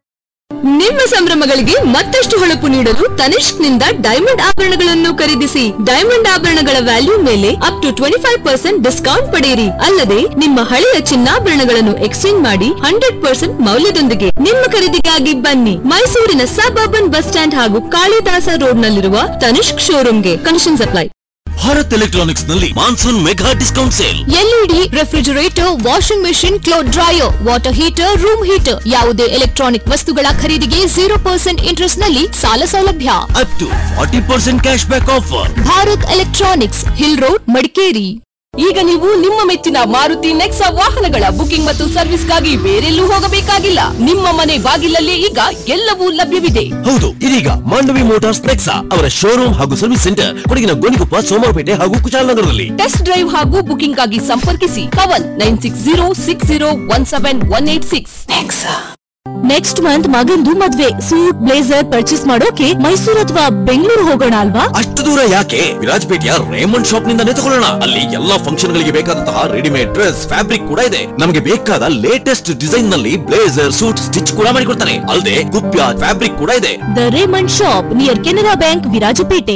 ನಿಮ್ಮ ಸಂಭ್ರಮಗಳಿಗೆ ಮತ್ತಷ್ಟು ಹೊಳಪು ನೀಡಲು ತನಿಷ್ಕ್ ನಿಂದ ಡೈಮಂಡ್ ಆಭರಣಗಳನ್ನು ಖರೀದಿಸಿ ಡೈಮಂಡ್ ಆಭರಣಗಳ ವ್ಯಾಲ್ಯೂ ಮೇಲೆ up to twenty five percent discount ಪಡೆಯಿರಿ ಅಲ್ಲದೆ ನಿಮ್ಮ ಹಳೆಯ ಚಿನ್ನಾಭರಣಗಳನ್ನು ಎಕ್ಸ್ಚೇಂಜ್ ಮಾಡಿ ಹಂಡ್ರೆಡ್ ಪರ್ಸೆಂಟ್ ಮೌಲ್ಯದೊಂದಿಗೆ ನಿಮ್ಮ ಖರೀದಿಗಾಗಿ ಬನ್ನಿ ಮೈಸೂರಿನ ಸಬರ್ಬನ್ ಬಸ್ ಸ್ಟ್ಯಾಂಡ್ ಹಾಗೂ ಕಾಳಿದಾಸ ರೋಡ್ ನಲ್ಲಿರುವ ತನಿಷ್ಕ್ ಶೋರೂಮ್ಗೆ ಕಂಡೀಷನ್ ಅಪ್ಲೈ ಭಾರತ್ ಎಲೆಕ್ಟ್ರಾನಿಕ್ಸ್ ನಲ್ಲಿ monsoon mega discount sale LED refrigerator washing machine cloth dryer water heater room heater ಯಾವುದೇ ಎಲೆಕ್ಟ್ರಾನಿಕ್ ವಸ್ತುಗಳ ಖರೀದಿಗೆ ಜೀರೋ ಪರ್ಸೆಂಟ್ ಇಂಟ್ರೆಸ್ಟ್ ನಲ್ಲಿ ಸಾಲ ಸೌಲಭ್ಯ up to forty percent cash back offer Bharat electronics hill road Madikeri ಈಗ ನೀವು ನಿಮ್ಮ ಮೆಚ್ಚಿನ ಮಾರುತಿ ನೆಕ್ಸಾ ವಾಹನಗಳ ಬುಕಿಂಗ್ ಮತ್ತು ಸರ್ವಿಸ್ಗಾಗಿ ಬೇರೆಲ್ಲೂ ಹೋಗಬೇಕಾಗಿಲ್ಲ ನಿಮ್ಮ ಮನೆ ಬಾಗಿಲಲ್ಲೇ ಈಗ ಎಲ್ಲವೂ ಲಭ್ಯವಿದೆ ಹೌದು ಇದೀಗ ಮಾಂಡವಿ ಮೋಟಾರ್ಸ್ ನೆಕ್ಸಾ ಅವರ ಶೋರೂಮ್ ಹಾಗೂ ಸರ್ವಿಸ್ ಸೆಂಟರ್ ಕೊಡಗಿನ ಗೋಣಿಕೊಪ್ಪ ಸೋಮವಾರಪೇಟೆ ಹಾಗೂ ಕುಶಾಲನಗರದಲ್ಲಿ ಟೆಸ್ಟ್ ಡ್ರೈವ್ ಹಾಗೂ ಬುಕಿಂಗ್ ಆಗಿ ಸಂಪರ್ಕಿಸಿ Kavan nine six zero six zero one seven one eight six next month ಮಗಂದು ಮದ್ವೆ ಸೂಟ್ ಬ್ಲೇಸರ್ ಪರ್ಚೇಸ್ ಮಾಡೋಕೆ ಮೈಸೂರು ಅಥವಾ ಬೆಂಗಳೂರು ಹೋಗೋಣ ಅಲ್ವಾ ಅಷ್ಟು ದೂರ ಯಾಕೆ ವಿರಾಜಪೇಟೆಯ ರೇಮಂಡ್ ಶಾಪ್ ನಿಂದಾನೇ ತಗೊಳ್ಳೋಣ ಅಲ್ಲಿ ಎಲ್ಲಾ ಫಂಕ್ಷನ್ ಗಳಿಗೆ ಬೇಕಾದಂತಹ ರೆಡಿಮೇಡ್ ಡ್ರೆಸ್ ಫ್ಯಾಬ್ರಿಕ್ ಕೂಡ ಇದೆ ನಮಗೆ ಬೇಕಾದ ಲೇಟೆಸ್ಟ್ ಡಿಸೈನ್ ನಲ್ಲಿ ಬ್ಲೇಸರ್ ಸೂಟ್ ಸ್ಟಿಚ್ ಕೂಡ ಮಾಡಿಕೊಡ್ತಾರೆ ಅಲ್ಲದೆ ಕುಪ್ಯ ಫ್ಯಾಬ್ರಿಕ್ ಕೂಡ ಇದೆ the Raymond shop near Canara bank Virajpet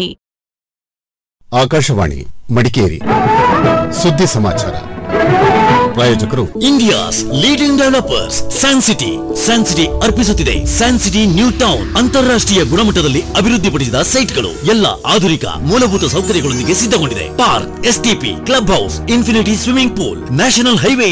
Akashvani Madikeri ಸುದ್ದಿ ಸಮಾಚಾರ ಪ್ರಾಯೋಜಕರು India's leading developers San City San City ಅರ್ಪಿಸುತ್ತಿದೆ ಸ್ಯಾನ್ ಸಿಟಿ ನ್ಯೂ ಟೌನ್ ಅಂತಾರಾಷ್ಟ್ರೀಯ ಗುಣಮಟ್ಟದಲ್ಲಿ ಅಭಿವೃದ್ಧಿಪಡಿಸಿದ ಸೈಟ್ಗಳು ಎಲ್ಲ ಆಧುನಿಕ ಮೂಲಭೂತ ಸೌಕರ್ಯಗಳೊಂದಿಗೆ ಸಿದ್ಧಗೊಂಡಿದೆ park STP club house infinity swimming pool national highway